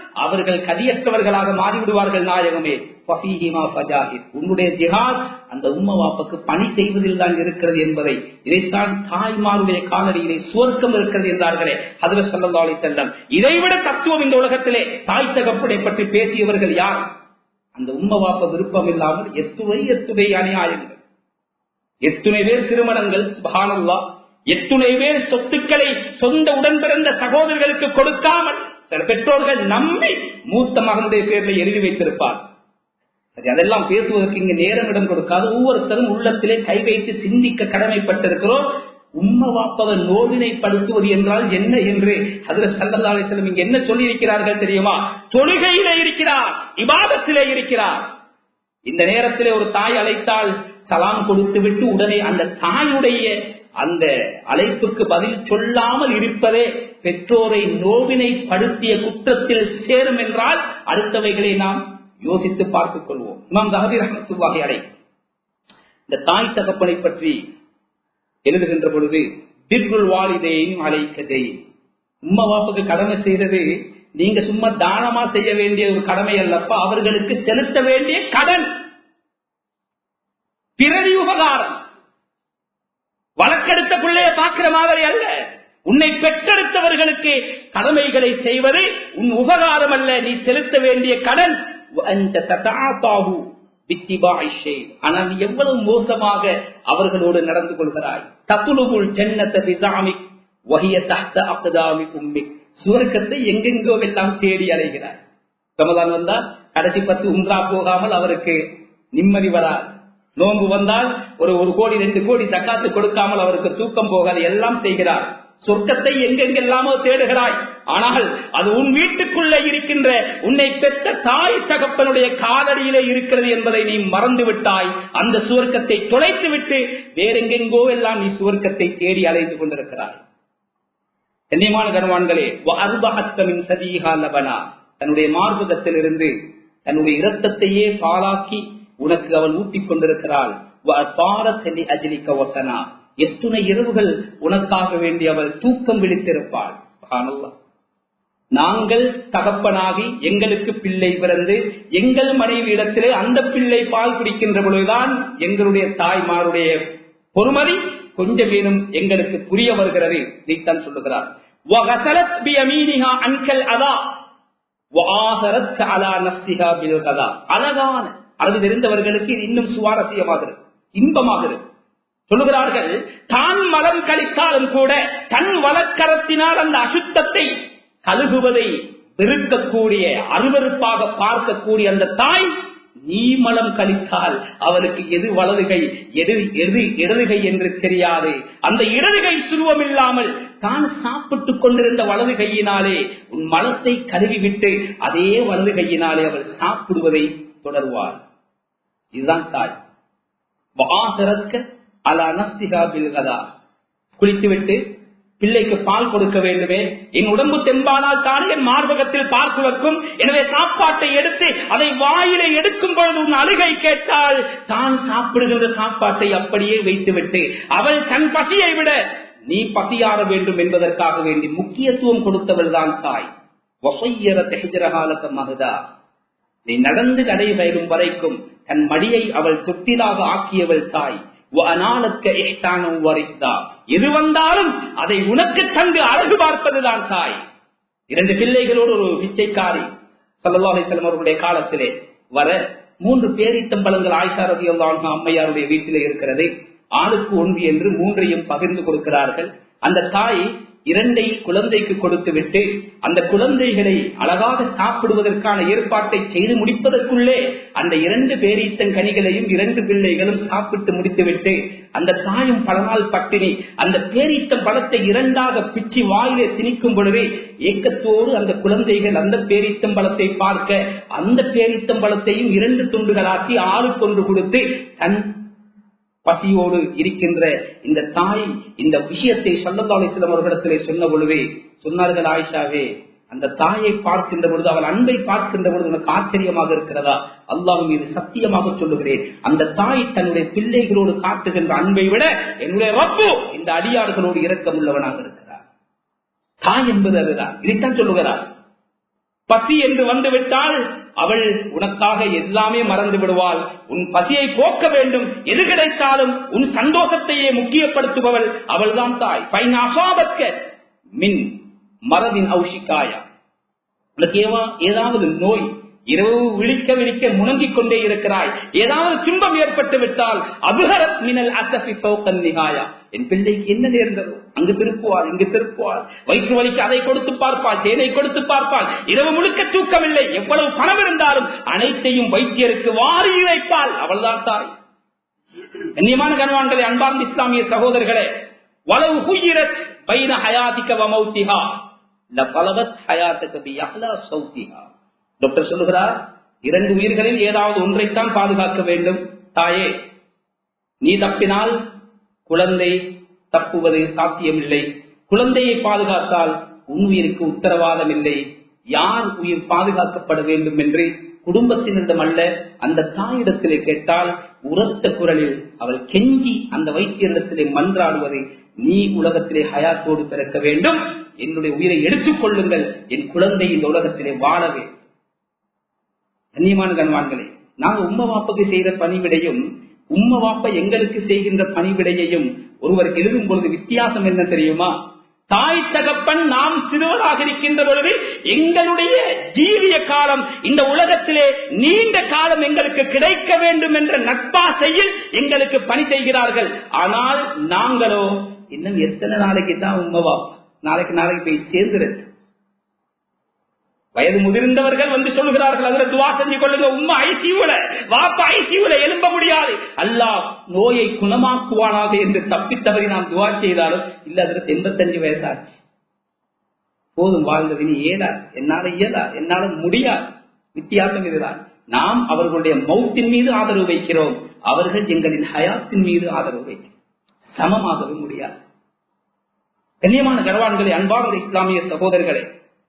அவர்கள் கதியற்றவர்களாக மாறிவிடுவார்கள் நாயகமே ஃபஃபீஹிமா ஃபஜாஹித். உன்னுடைய ஜிஹாத் அந்த உம்ம வாப்புக்கு பணி செய்வதில் தான் இருக்கிறது என்பதை இதைத்தான் தாய்மாருடைய காலடியிலே சுவர்க்கம் இருக்கிறது என்றார்களே அதுல சொல்லி செல்லம் இதைவிட தத்துவம் இந்த உலகத்திலே தாய் தகப்படை பற்றி பேசியவர்கள் யார் அந்த உம்ம வாப்ப விருப்பம் இல்லாமல் எத்துணை எத்துணை அநியாயங்கள் எத்துணை பேர் திருமணங்கள் சுபஹானல்லா எத்துணை பேர் சொத்துக்களை சொந்த உடன் பிறந்த சகோதரர்களுக்கு கொடுக்காமல் சில பெற்றோர்கள் நம்பி மூத்த மகனுடைய பேரில் எழுதி வைத்திருப்பார் சரி அதெல்லாம் பேசுவதற்கு இங்கு நேரம் இடம் கொடுக்காது ஒவ்வொருத்தரும் உள்ளத்திலே கை வைத்து சிந்திக்க கடமைப்பட்டிருக்கிறோம் உம்ம வாப்பவ நோவினைப்படுத்துவது என்றால் என்ன என்று அதுல சல்லல்லாசலம் இங்க என்ன சொல்லி இருக்கிறார்கள் தெரியுமா தொழுகையிலே இருக்கிறார் இபாதத்திலே இருக்கிறார் இந்த நேரத்திலே ஒரு தாய் அழைத்தால் சலாம் கொடுத்து விட்டு உடனே அந்த தாயுடைய அந்த அழைப்புக்கு பதில் சொல்லாமல் இருப்பதே பெற்றோரை நோவினைப்படுத்திய குற்றத்தில் சேரும் என்றால் அடுத்தவைகளை நாம் யோசித்து பார்த்துக் கொள்வோம் இமாம் தஹபீர் அஹமத்துல்லாஹி அடை இந்த தாய் தகப்பனை பற்றி எழுதுகின்ற பொழுது திர்குல் வாலிதையும் அழைக்கதை உம்மா வாப்புக்கு கடமை செய்தது நீங்க சும்மா தானமா செய்ய வேண்டிய ஒரு கடமை அல்லப்பா அவர்களுக்கு செலுத்த வேண்டிய கடன் பிறவி உபகாரம் வழக்கெடுத்த பிள்ளைய பார்க்கிற மாதிரி அல்ல உன்னை பெற்றெடுத்தவர்களுக்கு கடமைகளை செய்வது உன் உபகாரம் அல்ல நீ செலுத்த வேண்டிய கடன் அந்த ததாபாகு ஆனால் நீ எவ்வளவு மோசமாக அவர்களோடு நடந்து கொள்கிறாய் தத்துலுகுள் சென்னத்தை பிசாமி வகிய தஹ்த அப்தாமி உம்மி சுவர்க்கத்தை எங்கெங்கோ எல்லாம் தேடி அலைகிறார் ரமதான் வந்தால் கடைசி பத்து உம்ரா போகாமல் அவருக்கு நிம்மதி வராது நோன்பு வந்தால் ஒரு ஒரு கோடி ரெண்டு கோடி சக்காத்து கொடுக்காமல் அவருக்கு தூக்கம் போகாது எல்லாம் செய்கிறார் சொர்க்கத்தை எங்கெங்கெல்லாமோ தேடுகிறாய் ஆனால் அது உன் வீட்டுக்குள்ளே இருக்கின்ற உன்னை பெற்ற தாய் தகப்பனுடைய காலடியிலே இருக்கிறது என்பதை நீ மறந்து விட்டாய் அந்த சுவர்க்கத்தை தொலைத்து விட்டு வேறெங்கெங்கோ எல்லாம் நீ சுவர்க்கத்தை தேடி அலைந்து கொண்டிருக்கிறாய் கண்ணியமான கனவான்களே அருபகத்தமின் சதீகா லபனா தன்னுடைய மார்பகத்தில் இருந்து தன்னுடைய இரத்தத்தையே பாலாக்கி உனக்கு அவள் ஊட்டிக் கொண்டிருக்கிறாள் அஜிலிக்க வசனா எத்துணை இரவுகள் உனக்காக வேண்டி அவள் தூக்கம் விழித்திருப்பாள் நாங்கள் தகப்பனாகி எங்களுக்கு பிள்ளை பிறந்து எங்கள் மனைவி இடத்திலே அந்த பிள்ளை பால் குடிக்கின்ற பொழுதுதான் எங்களுடைய தாய்மாருடைய பொறுமதி கொஞ்சம் வேணும் எங்களுக்கு புரிய வருகிறது நீத்தான் சொல்லுகிறார் அன்கல் அதா அழகான அது தெரிந்தவர்களுக்கு இது இன்னும் சுவாரஸ்யமாகிறது இன்பமாகிறது சொல்லுகிறார்கள் தான் மலம் கழித்தாலும் கூட தன் வழக்கரத்தினால் அந்த அசுத்தத்தை கழுகுவதை வெறுக்கக்கூடிய அருவறுப்பாக பார்க்கக்கூடிய அந்த தாய் நீ மலம் கழித்தால் அவளுக்கு எது வலதுகை எது எது இடதுகை என்று தெரியாது அந்த இடதுகை சுருவம் இல்லாமல் தான் சாப்பிட்டுக் கொண்டிருந்த வலது கையினாலே உன் மலத்தை கழுவிவிட்டு அதே வலது கையினாலே அவள் சாப்பிடுவதை தொடர்வாள் இதுதான் தாய் வாசரக்க அலா நஸ்திகா பில்கதா குளித்துவிட்டு பிள்ளைக்கு பால் கொடுக்க வேண்டுமே என் உடம்பு தெம்பானால் தான் என் மார்பகத்தில் பார்த்து வைக்கும் எனவே சாப்பாட்டை எடுத்து அதை வாயிலை எடுக்கும் பொழுது உன் அழுகை கேட்டால் தான் சாப்பிடுகின்ற சாப்பாட்டை அப்படியே வைத்துவிட்டு அவள் தன் பசியை விட நீ பசியாற வேண்டும் என்பதற்காக வேண்டி முக்கியத்துவம் கொடுத்தவள் தான் தாய் வசையர தெஹிஜரகாலக்க மகதா நீ நடந்து நடை பயிரும் வரைக்கும் தன் மடியை அவள் தொட்டிலாக ஆக்கியவள் தாய் எது வந்தாலும் அதை உனக்கு தந்து அழகு பார்ப்பதுதான் தாய் இரண்டு பிள்ளைகளோடு ஒரு பிச்சைக்காரி சல்லாஹி செல்லம் அவர்களுடைய காலத்திலே வர மூன்று பேரித்தம்பளங்கள் ஆயிஷாரதி அம்மையாருடைய வீட்டிலே இருக்கிறது ஆளுக்கு ஒன்று என்று மூன்றையும் பகிர்ந்து கொடுக்கிறார்கள் அந்த தாய் இரண்டை குழந்தைக்கு கொடுத்து விட்டு அந்த குழந்தைகளை அழகாக சாப்பிடுவதற்கான ஏற்பாட்டை செய்து முடிப்பதற்குள்ளே அந்த இரண்டு பேரீத்தன் கனிகளையும் இரண்டு பிள்ளைகளும் சாப்பிட்டு முடித்துவிட்டு அந்த தாயும் பல நாள் பட்டினி அந்த பேரீத்தம் பழத்தை இரண்டாக பிச்சு வாயிலே திணிக்கும் பொழுது ஏக்கத்தோடு அந்த குழந்தைகள் அந்த பேரீத்தம் பழத்தை பார்க்க அந்த பேரீத்தம் பழத்தையும் இரண்டு துண்டுகளாக்கி ஆளுக்கொன்று கொடுத்து தன் பசியோடு இருக்கின்ற இந்த தாய் இந்த விஷயத்தை சல்லதாலிசிலம் அவர்களிடத்திலே சொன்ன பொழுதே சொன்னார்கள் ஆயிஷாவே அந்த தாயை பார்க்கின்ற பொழுது அவள் அன்பை பார்க்கின்ற பொழுது உனக்கு ஆச்சரியமாக இருக்கிறதா அல்லாஹ் மீது சத்தியமாக சொல்லுகிறேன் அந்த தாய் தன்னுடைய பிள்ளைகளோடு காட்டுகின்ற அன்பை விட என்னுடைய ரப்பு இந்த அடியார்களோடு இரக்கம் உள்ளவனாக இருக்கிறார் தாய் என்பது அதுதான் இதைத்தான் சொல்லுகிறார் பசி என்று வந்துவிட்டால் அவள் உனக்காக எல்லாமே மறந்து விடுவாள் உன் பசியை போக்க வேண்டும் எது கிடைத்தாலும் உன் சந்தோஷத்தையே முக்கியப்படுத்துபவள் அவள்தான் தாய் பைன் அசாபத்க மின் மரதின் ஔஷிக்காயா உனக்கு ஏவா- ஏதாவது நோய் இரவு விழிக்க விழிக்க முணங்கிக் கொண்டே இருக்கிறாய் ஏதாவது துன்பம் ஏற்பட்டு விட்டால் அபுகரத் மினல் அசபி சௌக்கன் நிகாயா என் பிள்ளைக்கு என்ன நேர்ந்ததோ அங்கு திருப்புவாள் இங்கு திருப்புவாள் வயிற்று வலிக்கு அதை கொடுத்து பார்ப்பாள் தேனை கொடுத்து பார்ப்பாள் இரவு முழுக்க தூக்கமில்லை எவ்வளவு பணம் இருந்தாலும் அனைத்தையும் வைத்தியருக்கு வாரி இழைப்பாள் அவள்தான் தாய் கண்ணியமான கண்வான்களே அன்பார்ந்த இஸ்லாமிய சகோதரர்களே வலவு ஹுயிரத் பைன ஹயாதிக வமௌத்திஹா லபலகத் ஹயாத்தக பியஹ்லா சௌத்திஹா டாக்டர் சொல்லுகிறார் இரண்டு உயிர்களில் ஏதாவது ஒன்றைத்தான் பாதுகாக்க வேண்டும் தாயே நீ தப்பினால் குழந்தை தப்புவது சாத்தியமில்லை குழந்தையை பாதுகாத்தால் உன் உயிருக்கு உத்தரவாதம் இல்லை யார் உயிர் பாதுகாக்கப்பட வேண்டும் என்று குடும்பத்தினரிடம் அல்ல அந்த தாயிடத்திலே கேட்டால் உரத்த குரலில் அவள் கெஞ்சி அந்த வைத்தியரிடத்திலே மன்றாடுவது நீ உலகத்திலே ஹயாத்தோடு பிறக்க வேண்டும் என்னுடைய உயிரை எடுத்துக் கொள்ளுங்கள் என் குழந்தை இந்த உலகத்திலே வாழவே கண்ணியமான கண்வான்களே நாங்கள் உம்ம வாப்புக்கு செய்கிற பணிவிடையும் உம்ம வாப்ப எங்களுக்கு செய்கின்ற பணிவிடையையும் ஒருவர் எழுதும் பொழுது வித்தியாசம் என்ன தெரியுமா தாய் தகப்பன் நாம் சிறுவராக இருக்கின்ற பொழுது எங்களுடைய ஜீவிய காலம் இந்த உலகத்திலே நீண்ட காலம் எங்களுக்கு கிடைக்க வேண்டும் என்ற நட்பாசையில் எங்களுக்கு பணி செய்கிறார்கள் ஆனால் நாங்களோ இன்னும் எத்தனை நாளைக்கு தான் உம்மவா நாளைக்கு நாளைக்கு போய் சேர்ந்துருது வயது முதிர்ந்தவர்கள் வந்து சொல்லுகிறார்கள் அதுல துவா செஞ்சு கொள்ளுங்க உம்மா ஐசியூல வாப்பா ஐசியூல எழும்ப முடியாது அல்லாஹ் நோயை குணமாக்குவானாக என்று தப்பி தவறி நாம் துவா செய்தாலும் இல்ல அதற்கு எண்பத்தஞ்சு வயசாச்சு போதும் வாழ்ந்தது நீ ஏதா என்னால இயலா என்னால முடியாது வித்தியாசம் இதுதான் நாம் அவர்களுடைய மௌத்தின் மீது ஆதரவு வைக்கிறோம் அவர்கள் எங்களின் ஹயாத்தின் மீது ஆதரவு வைக்கிறோம் சமமாகவே முடியாது கண்ணியமான கரவான்களே அன்பார்ந்த இஸ்லாமிய சகோதரர்களே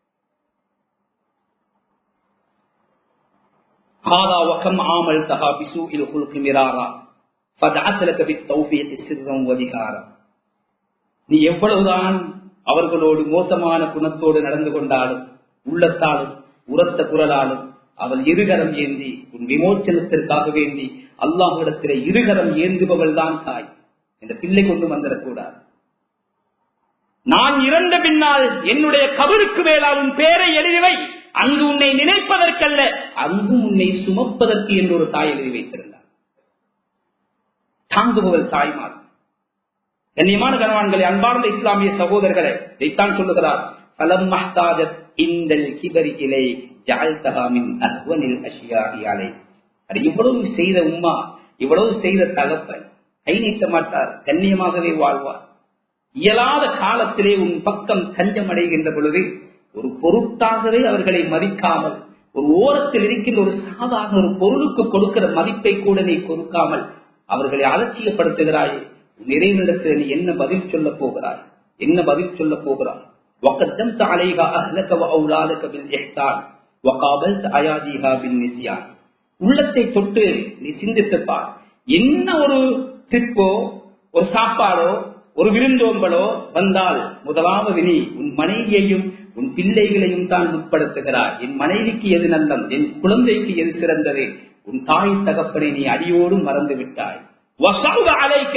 هذا وكم عاملتها بسوء الخلق مرارا فدعت لك بالتوفيق سرا وجهارا நீ எவ்வளவுதான் அவர்களோடு மோசமான குணத்தோடு நடந்து கொண்டாலும் உள்ளத்தாலும் உரத்த குரலாலும் அவள் இருகரம் ஏந்தி உன் விமோச்சனத்திற்காக வேண்டி அல்லாஹிடத்திலே இருகரம் ஏந்துபவள் தான் தாய் இந்த பிள்ளை கொண்டு வந்துடக்கூடாது நான் இறந்த பின்னால் என்னுடைய கபருக்கு மேலால் உன் பேரை எழுதிவை அங்கு உன்னை நினைப்பதற்கல்ல அங்கு உன்னை சுமப்பதற்கு என்று ஒரு தாய் எழுதி வைத்திருந்தார் தாங்குபவள் தாய்மார் கண்ணியமான கணவான்களை அன்பார்ந்த இஸ்லாமிய சகோதரர்களை இதைத்தான் சொல்லுகிறார் பலம் மஹ்தாஜத் இந்தல் கிபரி இலை ஜாழ்தகாமின் அஹ்வனில் அஷியாகி அலை அது இவ்வளவு செய்த உம்மா இவ்வளவு செய்த தகப்பன் கை நீட்ட மாட்டார் கண்ணியமாகவே வாழ்வார் இயலாத காலத்திலே உன் பக்கம் தஞ்சம் அடைகின்ற பொழுது ஒரு பொருட்டாகவே அவர்களை மதிக்காமல் ஒரு ஓரத்தில் இருக்கின்ற ஒரு சாதாரண ஒரு பொருளுக்கு கொடுக்கிற மதிப்பை கூட நீ கொடுக்காமல் அவர்களை அலட்சியப்படுத்துகிறாய் நிறைவிடத்தில் நீ என்ன பதில் சொல்ல போகிறாய் என்ன பதில் சொல்ல போகிறாய் وقدمت عليها أهلك وأولادك بالإحسان وقابلت أياديها بالنسيان உள்ளத்தை தொட்டு நீ சிந்தித்துப்பார் என்ன ஒரு ட்ரிப்போ ஒரு சாப்பாடோ ஒரு விருந்தோம்பலோ வந்தால் முதலாவது நீ உன் மனைவியையும் உன் பிள்ளைகளையும் தான் உட்படுத்துகிறாய் என் மனைவிக்கு எது நல்லம் என் குழந்தைக்கு எது சிறந்தது உன் தாய் தகப்பனை நீ அடியோடு மறந்து விட்டாய் வசௌக அலைக்க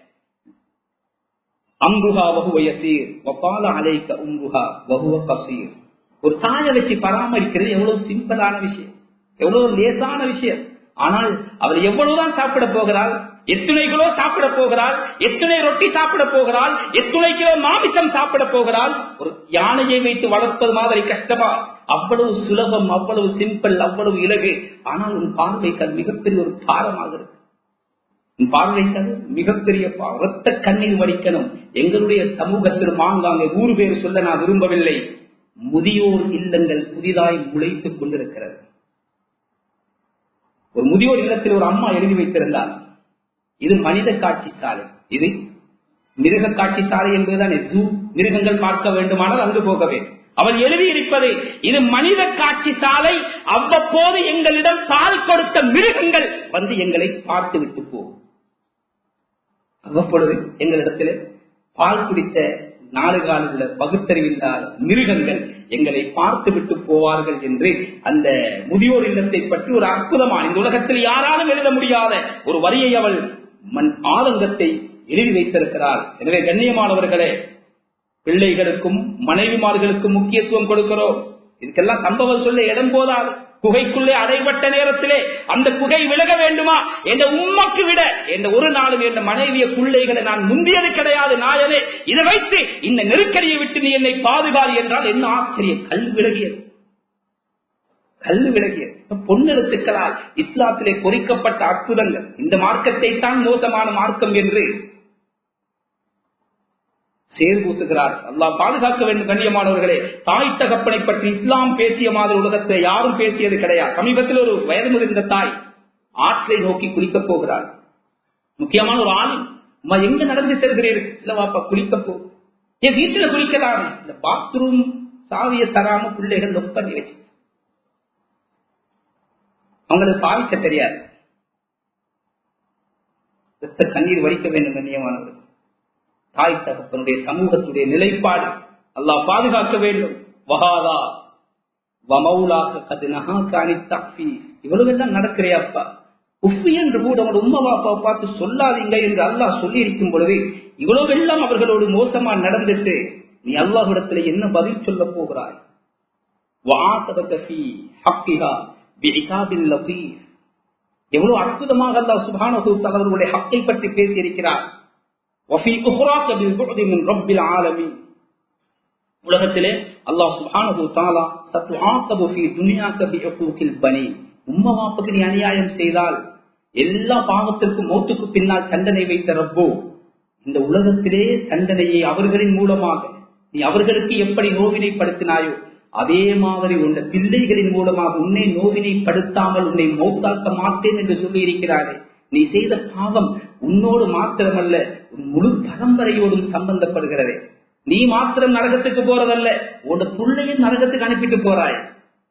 அம்புகா வகுவ யசீர் வப்பால அலைக்க உம்புகா வகுவ கசீர் ஒரு தாயை வச்சு பராமரிக்கிறது எவ்வளவு சிம்பிளான விஷயம் எவ்வளவு லேசான விஷயம் ஆனால் அவள் எவ்வளவுதான் சாப்பிட போகிறாள் எத்தனை கிலோ சாப்பிட போகிறாள் எத்தனை ரொட்டி சாப்பிட போகிறாள் எத்தனை கிலோ மாமிசம் சாப்பிட போகிறாள் ஒரு யானையை வைத்து வளர்ப்பது மாதிரி கஷ்டமா அவ்வளவு சுலபம் அவ்வளவு சிம்பிள் அவ்வளவு இலகு ஆனால் உன் பார்வைக்கு அது மிகப்பெரிய ஒரு பாரமாகிறது உன் பார்வைக்கு அது மிகப்பெரிய ரத்த கண்ணீர் வடிக்கணும் எங்களுடைய சமூகத்தில் மாங்காங்க ஊறு பேர் சொல்ல நான் விரும்பவில்லை முதியோர் இல்லங்கள் புதிதாய் முளைத்துக் கொண்டிருக்கிறது ஒரு முதியோர் இல்லத்தில் ஒரு அம்மா எழுதி வைத்திருந்தார் இது மனித காட்சி சாலை இது மிருக காட்சி சாலை என்பதுதான் ஜூ மிருகங்கள் பார்க்க வேண்டுமானால் அங்கு போக வேண்டும் அவள் எழுதி இருப்பது இது மனித காட்சி சாலை அவ்வப்போது எங்களிடம் பால் கொடுத்த மிருகங்கள் வந்து எங்களை பார்த்து விட்டு போகும் அவ்வப்பொழுது எங்களிடத்தில் பால் குடித்த நாலு கால உள்ள பகுத்தறிவில்லாத மிருகங்கள் எங்களை பார்த்து விட்டு போவார்கள் என்று அந்த முதியோர் இல்லத்தை பற்றி ஒரு அற்புதமான இந்த உலகத்தில் யாராலும் எழுத முடியாத ஒரு வரியை அவள் மண் ஆதங்கத்தை எழுதி வைத்திருக்கிறார் எனவே கண்ணியமானவர்களே பிள்ளைகளுக்கும் மனைவிமார்களுக்கும் முக்கியத்துவம் கொடுக்கிறோம் இதுக்கெல்லாம் சம்பவம் சொல்ல இடம் போதாது குகைக்குள்ளே அடைபட்ட நேரத்திலே அந்த குகை விலக வேண்டுமா என்ற உம்மக்கு விட என்ற ஒரு நாளும் என்ற மனைவிய பிள்ளைகளை நான் முந்தியது கிடையாது நாயனே இதை வைத்து இந்த நெருக்கடியை விட்டு நீ என்னை பாதுகாது என்றால் என்ன ஆச்சரியம் கல் விலகியது கல் விலகியது பொன்னெழுத்துக்களால் இஸ்லாத்திலே பொறிக்கப்பட்ட அற்புதங்கள் இந்த மார்க்கத்தை தான் மோசமான மார்க்கம் என்று சேர் பூசுகிறார் அல்லாஹ் பாதுகாக்க வேண்டும் கண்ணியமானவர்களே தாய் தகப்பனை பற்றி இஸ்லாம் பேசிய மாதிரி உலகத்தை யாரும் பேசியது கிடையாது சமீபத்தில் ஒரு வயது முதிர்ந்த தாய் ஆற்றை நோக்கி குளிக்கப் போகிறார் முக்கியமான ஒரு ஆள் அம்மா எங்க நடந்து செல்கிறீர்கள் இல்ல வாப்பா குளிக்க போ என் வீட்டுல குளிக்கலாம் இந்த பாத்ரூம் சாவிய தராம பிள்ளைகள் லொக் பண்ணி வச்சு அவங்களுக்கு பாவிக்க தெரியாது ரத்த கண்ணீர் வடிக்க வேண்டும் கண்ணியமானவர்கள் தாய் தகப்பனுடைய சமூகத்துடைய நிலைப்பாடு அல்லாஹ் பாதுகாக்க வேண்டும் வகாதா வமௌலாக்க கது நகாக்காணி தப்பி இவ்வளவு எல்லாம் நடக்கிறையாப்பா உஃபி என்று கூட அவனோட உம்மா பாப்பாவை பார்த்து சொல்லாதீங்க என்று அல்லாஹ் சொல்லி இருக்கும் பொழுது இவ்வளவு எல்லாம் அவர்களோடு மோசமா நடந்துட்டு நீ அல்லாஹிடத்துல என்ன பதில் சொல்ல போகிறாய் எவ்வளவு அற்புதமாக அல்லாஹ் சுபான அவர்களுடைய ஹக்கை பற்றி பேசியிருக்கிறார் உலகத்திலே அல்லாஹ் சுபானு தாலா சத்து ஆக்கபு துனியாக்க பிஹக்கூக்கில் பனி உம்மா வாப்புக்கு நீ அநியாயம் செய்தால் எல்லா பாவத்திற்கும் மௌத்துக்கு பின்னால் தண்டனை வைத்த ரப்போ இந்த உலகத்திலே தண்டனையை அவர்களின் மூலமாக நீ அவர்களுக்கு எப்படி நோவினைப்படுத்தினாயோ அதே மாதிரி உள்ள பிள்ளைகளின் மூலமாக உன்னை நோவினைப்படுத்தாமல் உன்னை மௌத்தாக்க மாட்டேன் என்று சொல்லி இருக்கிறாரே நீ செய்த பாவம் உன்னோடு மாத்திரமல்ல உன் முழு பரம்பரையோடும் சம்பந்தப்படுகிறது நீ மாத்திரம் நரகத்துக்கு போறதல்ல உன் பிள்ளையும் நரகத்துக்கு அனுப்பிட்டு போறாய்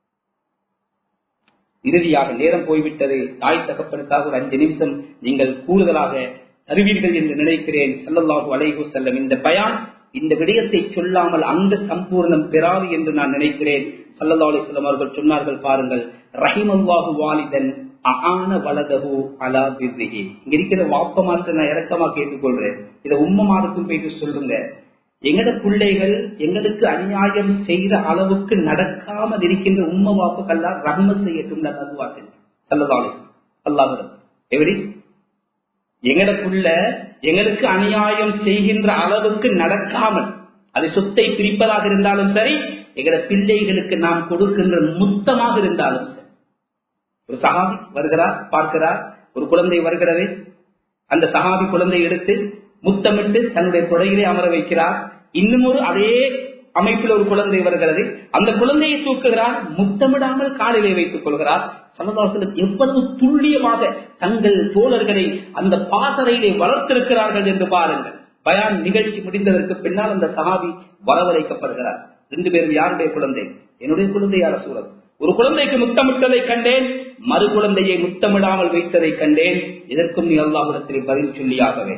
இறுதியாக நேரம் போய்விட்டது தாய் தகப்பனுக்காக ஒரு அஞ்சு நிமிஷம் நீங்கள் கூடுதலாக தருவீர்கள் என்று நினைக்கிறேன் செல்லல்லாஹு அலைஹு செல்லம் இந்த பயான் இந்த விடயத்தை சொல்லாமல் அங்க சம்பூர்ணம் பெறாது என்று நான் நினைக்கிறேன் சல்லல்லா அலிஸ்லாம் அவர்கள் சொன்னார்கள் பாருங்கள் ரஹிமல்லாஹு வாலிதன் அகான வலதகு அலா பிர்ரிஹி இங்க இருக்கிற வாப்ப மாத்த நான் இறக்கமா கேட்டுக்கொள்றேன் இதை உம்மமாருக்கும் போயிட்டு சொல்லுங்க எங்கட பிள்ளைகள் எங்களுக்கு அநியாயம் செய்த அளவுக்கு நடக்காமல் இருக்கின்ற உம்ம வாப்புக்கெல்லாம் ரம்ம செய்யட்டும் அதுவார்கள் சல்லதாலே அல்லாவிடம் எப்படி எங்கட புள்ள எங்களுக்கு அநியாயம் செய்கின்ற அளவுக்கு நடக்காமல் அது சொத்தை பிரிப்பதாக இருந்தாலும் சரி எங்கட பிள்ளைகளுக்கு நாம் கொடுக்கின்ற முத்தமாக இருந்தாலும் சரி ஒரு சகாபி வருகிறார் பார்க்கிறார் ஒரு குழந்தை வருகிறது அந்த சகாபி குழந்தை எடுத்து முத்தமிட்டு தன்னுடைய தொடையிலே அமர வைக்கிறார் இன்னும் ஒரு அதே அமைப்பில் ஒரு குழந்தை வருகிறது அந்த குழந்தையை தூக்குகிறார் முத்தமிடாமல் காலிலே வைத்துக் கொள்கிறார் சமதாசனம் எவ்வளவு துல்லியமாக தங்கள் தோழர்களை அந்த பாசறையிலே வளர்த்திருக்கிறார்கள் என்று பாருங்கள் பயான் நிகழ்ச்சி முடிந்ததற்கு பின்னால் அந்த சகாபி வரவழைக்கப்படுகிறார் ரெண்டு பேரும் யாருடைய குழந்தை என்னுடைய குழந்தை யார சூழல் ஒரு குழந்தைக்கு முத்தமிட்டதை கண்டேன் மறு குழந்தையை முத்தமிடாமல் வைத்ததை கண்டேன் இதற்கும் நீ அல்லாஹிடத்திலே பதில் சொல்லியாகவே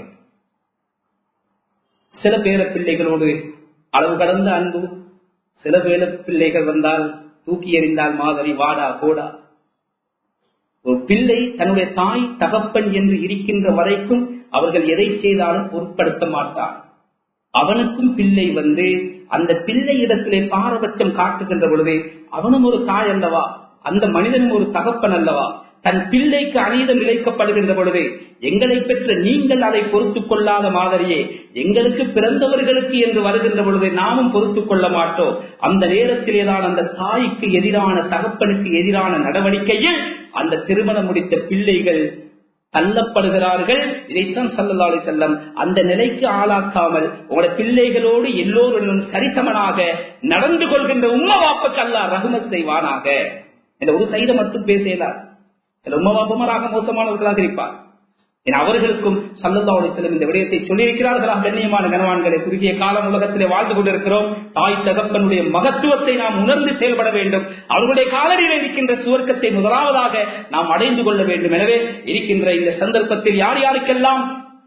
சில பேர பிள்ளைகளோடு அளவு கடந்த அன்பு சில பேர பிள்ளைகள் வந்தால் தூக்கி எறிந்தால் மாதிரி வாடா கோடா ஒரு பிள்ளை தன்னுடைய தாய் தகப்பன் என்று இருக்கின்ற வரைக்கும் அவர்கள் எதை செய்தாலும் பொருட்படுத்த மாட்டார் அவனுக்கும் பிள்ளை வந்து அந்த பிள்ளை இடத்திலே பாரபட்சம் காட்டுகின்ற பொழுது அவனும் ஒரு தாய் அல்லவா அந்த மனிதனும் ஒரு தகப்பன் அல்லவா தன் பிள்ளைக்கு அநீதம் இழைக்கப்படுகின்ற பொழுது எங்களை பெற்ற நீங்கள் அதை பொறுத்துக் கொள்ளாத மாதிரியே எங்களுக்கு பிறந்தவர்களுக்கு என்று வருகின்ற பொழுது நாமும் பொறுத்துக் கொள்ள மாட்டோம் அந்த நேரத்திலேதான் அந்த தாய்க்கு எதிரான தகப்பனுக்கு எதிரான நடவடிக்கையில் அந்த திருமணம் முடித்த பிள்ளைகள் தள்ளப்படுகிறார்கள் இதைத்தான் சல்லல்லாலி செல்லம் அந்த நிலைக்கு ஆளாக்காமல் உங்களுடைய பிள்ளைகளோடு எல்லோரும் சரிசமனாக நடந்து கொள்கின்ற உம்ம வாப்புக்கு அல்லா ரகுமத் செய்வானாக என்ற ஒரு சைதை மட்டும் பேசலார் சில உம்மவாப்பமராக மோசமானவர்களாக இருப்பார் அவர்களுக்கும் சல்லல்லாவுடைய செல்லும் இந்த விடயத்தை சொல்லியிருக்கிறார்களாக கண்ணியமான கனவான்களை குறுகிய காலம் உலகத்திலே வாழ்ந்து கொண்டிருக்கிறோம் தாய் தகப்பனுடைய மகத்துவத்தை நாம் உணர்ந்து செயல்பட வேண்டும் அவர்களுடைய காலடியில் இருக்கின்ற சுவர்க்கத்தை முதலாவதாக நாம் அடைந்து கொள்ள வேண்டும் எனவே இருக்கின்ற இந்த சந்தர்ப்பத்தில் யார் யாருக்கெல்லாம்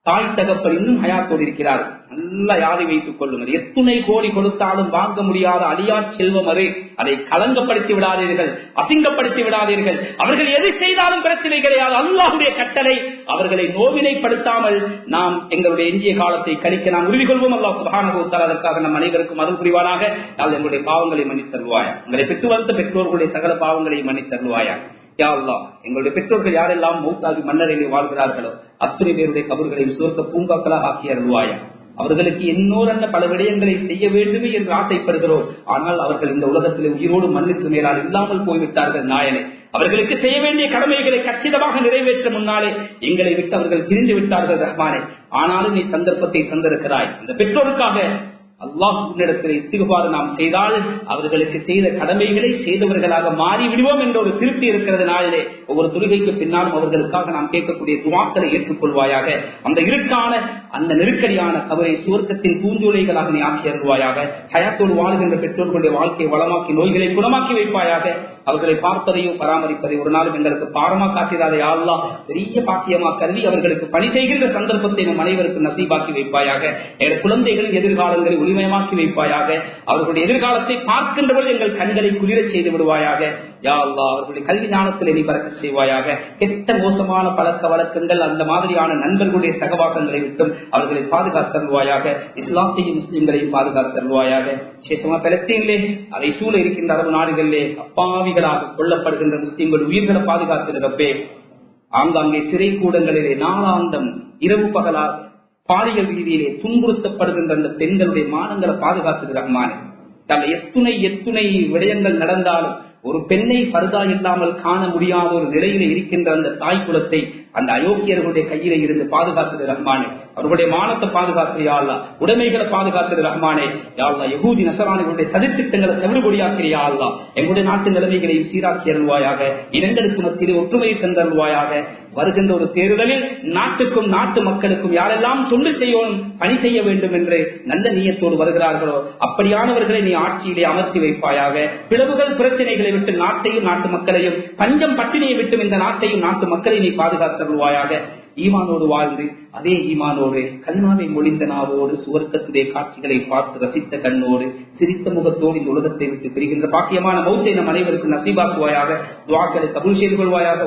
தாய் தகப்பன் இன்னும் ஹயாத்தோடு இருக்கிறார் நல்லா யாரை வைத்துக் கொள்ளுங்கள் எத்துணை கோடி கொடுத்தாலும் வாங்க முடியாத அழியா செல்வம் அது அதை களங்கப்படுத்தி விடாதீர்கள் அசிங்கப்படுத்தி விடாதீர்கள் அவர்கள் எது செய்தாலும் பிரச்சனை கிடையாது அல்லாஹுடைய கட்டளை அவர்களை நோவினைப்படுத்தாமல் நாம் எங்களுடைய எஞ்சிய காலத்தை கழிக்க நாம் உறுதி கொள்வோம் அல்லாஹ் சுபானுத்தால் அதற்காக நம் அனைவருக்கும் அருள் புரிவானாக நாங்கள் எங்களுடைய பாவங்களை மன்னித்தருவாயா உங்களை பெற்று வளர்த்த பெற்றோர்களுடைய சகல பாவங்களை மன்னித்தருவாயா யா அல்லாஹ் எங்களுடைய பெற்றோர்கள் யாரெல்லாம் மௌத்தாகி மன்னரிலே வாழ்கிறார்களோ அத்தனை பேருடைய கபர்களையும் சுவர்க்க பூங்காக்களாக ஆக்கி அருள்வாயா அவர்களுக்கு என்னோரன்ன பல விடயங்களை செய்ய வேண்டுமே என்று ஆசைப்படுகிறோம் ஆனால் அவர்கள் இந்த உலகத்திலே உயிரோடு மண்ணுக்கு மேலால் இல்லாமல் போய்விட்டார்கள் நாயனே அவர்களுக்கு செய்ய வேண்டிய கடமைகளை கச்சிதமாக நிறைவேற்ற முன்னாலே எங்களை விட்டு அவர்கள் பிரிந்து விட்டார்கள் ரஹ்மானே ஆனாலும் நீ சந்தர்ப்பத்தை தந்திருக்கிறாய் இந்த பெற்றோருக்காக அல்லாஹ் உன்னிடத்தில் இஸ்திகுபாறு நாம் செய்தால் அவர்களுக்கு செய்த கடமைகளை செய்தவர்களாக மாறி விடுவோம் என்ற ஒரு திருப்தி இருக்கிறது நாளிலே ஒவ்வொரு தொழுகைக்கு பின்னாலும் அவர்களுக்காக நாம் கேட்கக்கூடிய துவாக்களை ஏற்றுக்கொள்வாயாக அந்த இருக்கான அந்த நெருக்கடியான கவரை சுவர்க்கத்தின் பூஞ்சோலைகளாக நீ ஆக்கி அருள்வாயாக ஹயாத்தோடு வாழ்கின்ற பெற்றோர்களுடைய வாழ்க்கையை வளமாக்கி நோய்களை குணமாக்கி வைப்பாயாக அவர்களை பார்ப்பதையும் பராமரிப்பதையும் ஒரு நாளும் எங்களுக்கு பாரமா காட்டிடாத யாழ்லா பெரிய பாக்கியமா கருதி அவர்களுக்கு பணி செய்கின்ற சந்தர்ப்பத்தை நம் அனைவருக்கும் நசீபாக்கி வைப்பாயாக எங்கள் குழந்தைகளின் எதிர்காலங்களை ஒளிமயமாக்கி வைப்பாயாக அவர்களுடைய எதிர்காலத்தை பார்க்கின்றவர்கள் எங்கள் கண்களை குளிரச் செய்து விடுவாயாக யா அல்லா அவர்களுடைய கல்வி ஞானத்தில் நீ பறக்க செய்வாயாக கெட்ட மோசமான பழக்க வழக்கங்கள் அந்த மாதிரியான நண்பர்களுடைய சகவாசங்களை விட்டும் அவர்களை பாதுகாத்தருவாயாக இஸ்லாத்தையும் முஸ்லிம்களையும் பாதுகாத்தருவாயாக விசேஷமா பலஸ்தீனிலே அதை சூழ இருக்கின்ற அரபு நாடுகளிலே அப்பாவிகளாக கொல்லப்படுகின்ற முஸ்லிம்கள் உயிர்களை பாதுகாத்திருக்கப்பே ஆங்காங்கே சிறை கூடங்களிலே நாளாந்தம் இரவு பகலாக பாலியல் ரீதியிலே துன்புறுத்தப்படுகின்ற அந்த பெண்களுடைய மானங்களை பாதுகாத்துகிற ரஹ்மானே தன்னை எத்துணை எத்துணை விடயங்கள் நடந்தாலும் ஒரு பெண்ணை பருதா இல்லாமல் காண முடியாத ஒரு நிலையில இருக்கின்ற அந்த தாய் குலத்தை அந்த அயோக்கியர்களுடைய கையில இருந்து பாதுகாத்தது ரஹ்மானே அவர்களுடைய மானத்தை பாதுகாத்து யாழ்லா உடைமைகளை பாதுகாத்தது ரஹ்மானே யாழ்லா யகூதி நசராணிகளுடைய சதித்திட்டங்களை தவிடுபடியாக்கிறியா அல்லா எங்களுடைய நாட்டு நிலைமைகளையும் சீராக்கி அருள்வாயாக இனங்களுக்கு மத்தியிலே ஒற்றுமையை தந்தருள்வாயாக வருகின்ற ஒரு தேர்தலில் நாட்டுக்கும் நாட்டு மக்களுக்கும் யாரெல்லாம் தொண்டு செய்யணும் பணி செய்ய வேண்டும் என்று நல்ல நீயத்தோடு வருகிறார்களோ அப்படியானவர்களை நீ ஆட்சியிலே அமர்த்தி வைப்பாயாக பிளவுகள் பிரச்சனைகளை விட்டு நாட்டையும் நாட்டு மக்களையும் பஞ்சம் பட்டினியை விட்டும் இந்த நாட்டையும் நாட்டு மக்களை நீ பாதுகாத்தருள்வாயாக ஈமானோடு வாழ்ந்து அதே ஈமானோடு கல்மாவை மொழிந்த நாவோடு சுவர்க்கத்துடைய காட்சிகளை பார்த்து ரசித்த கண்ணோடு சிரித்த முகத்தோடு இந்த உலகத்தை விட்டு பிரிகின்ற பாக்கியமான மௌத்தை நம் அனைவருக்கும் நசீபாக்குவாயாக துவாக்களை கபூல் செய்து கொள்வாயாக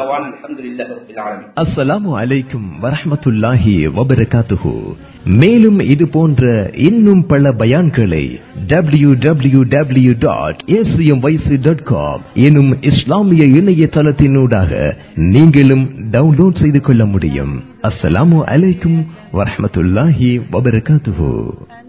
அஸ்ஸலாமு அலைக்கும் வரஹமத்துல்லாஹி வபரகாத்துஹு மேலும் இது போன்ற இன்னும் பல பயான்களை W W W dot ACM YC dot com எனும் இஸ்லாமிய இணையதளத்தினூடாக நீங்களும் டவுன்லோட் செய்து கொள்ள முடியும் அஸ்ஸலாமு அலைக்கும் வரஹமத்துல்லாஹி வபரகாத்துஹு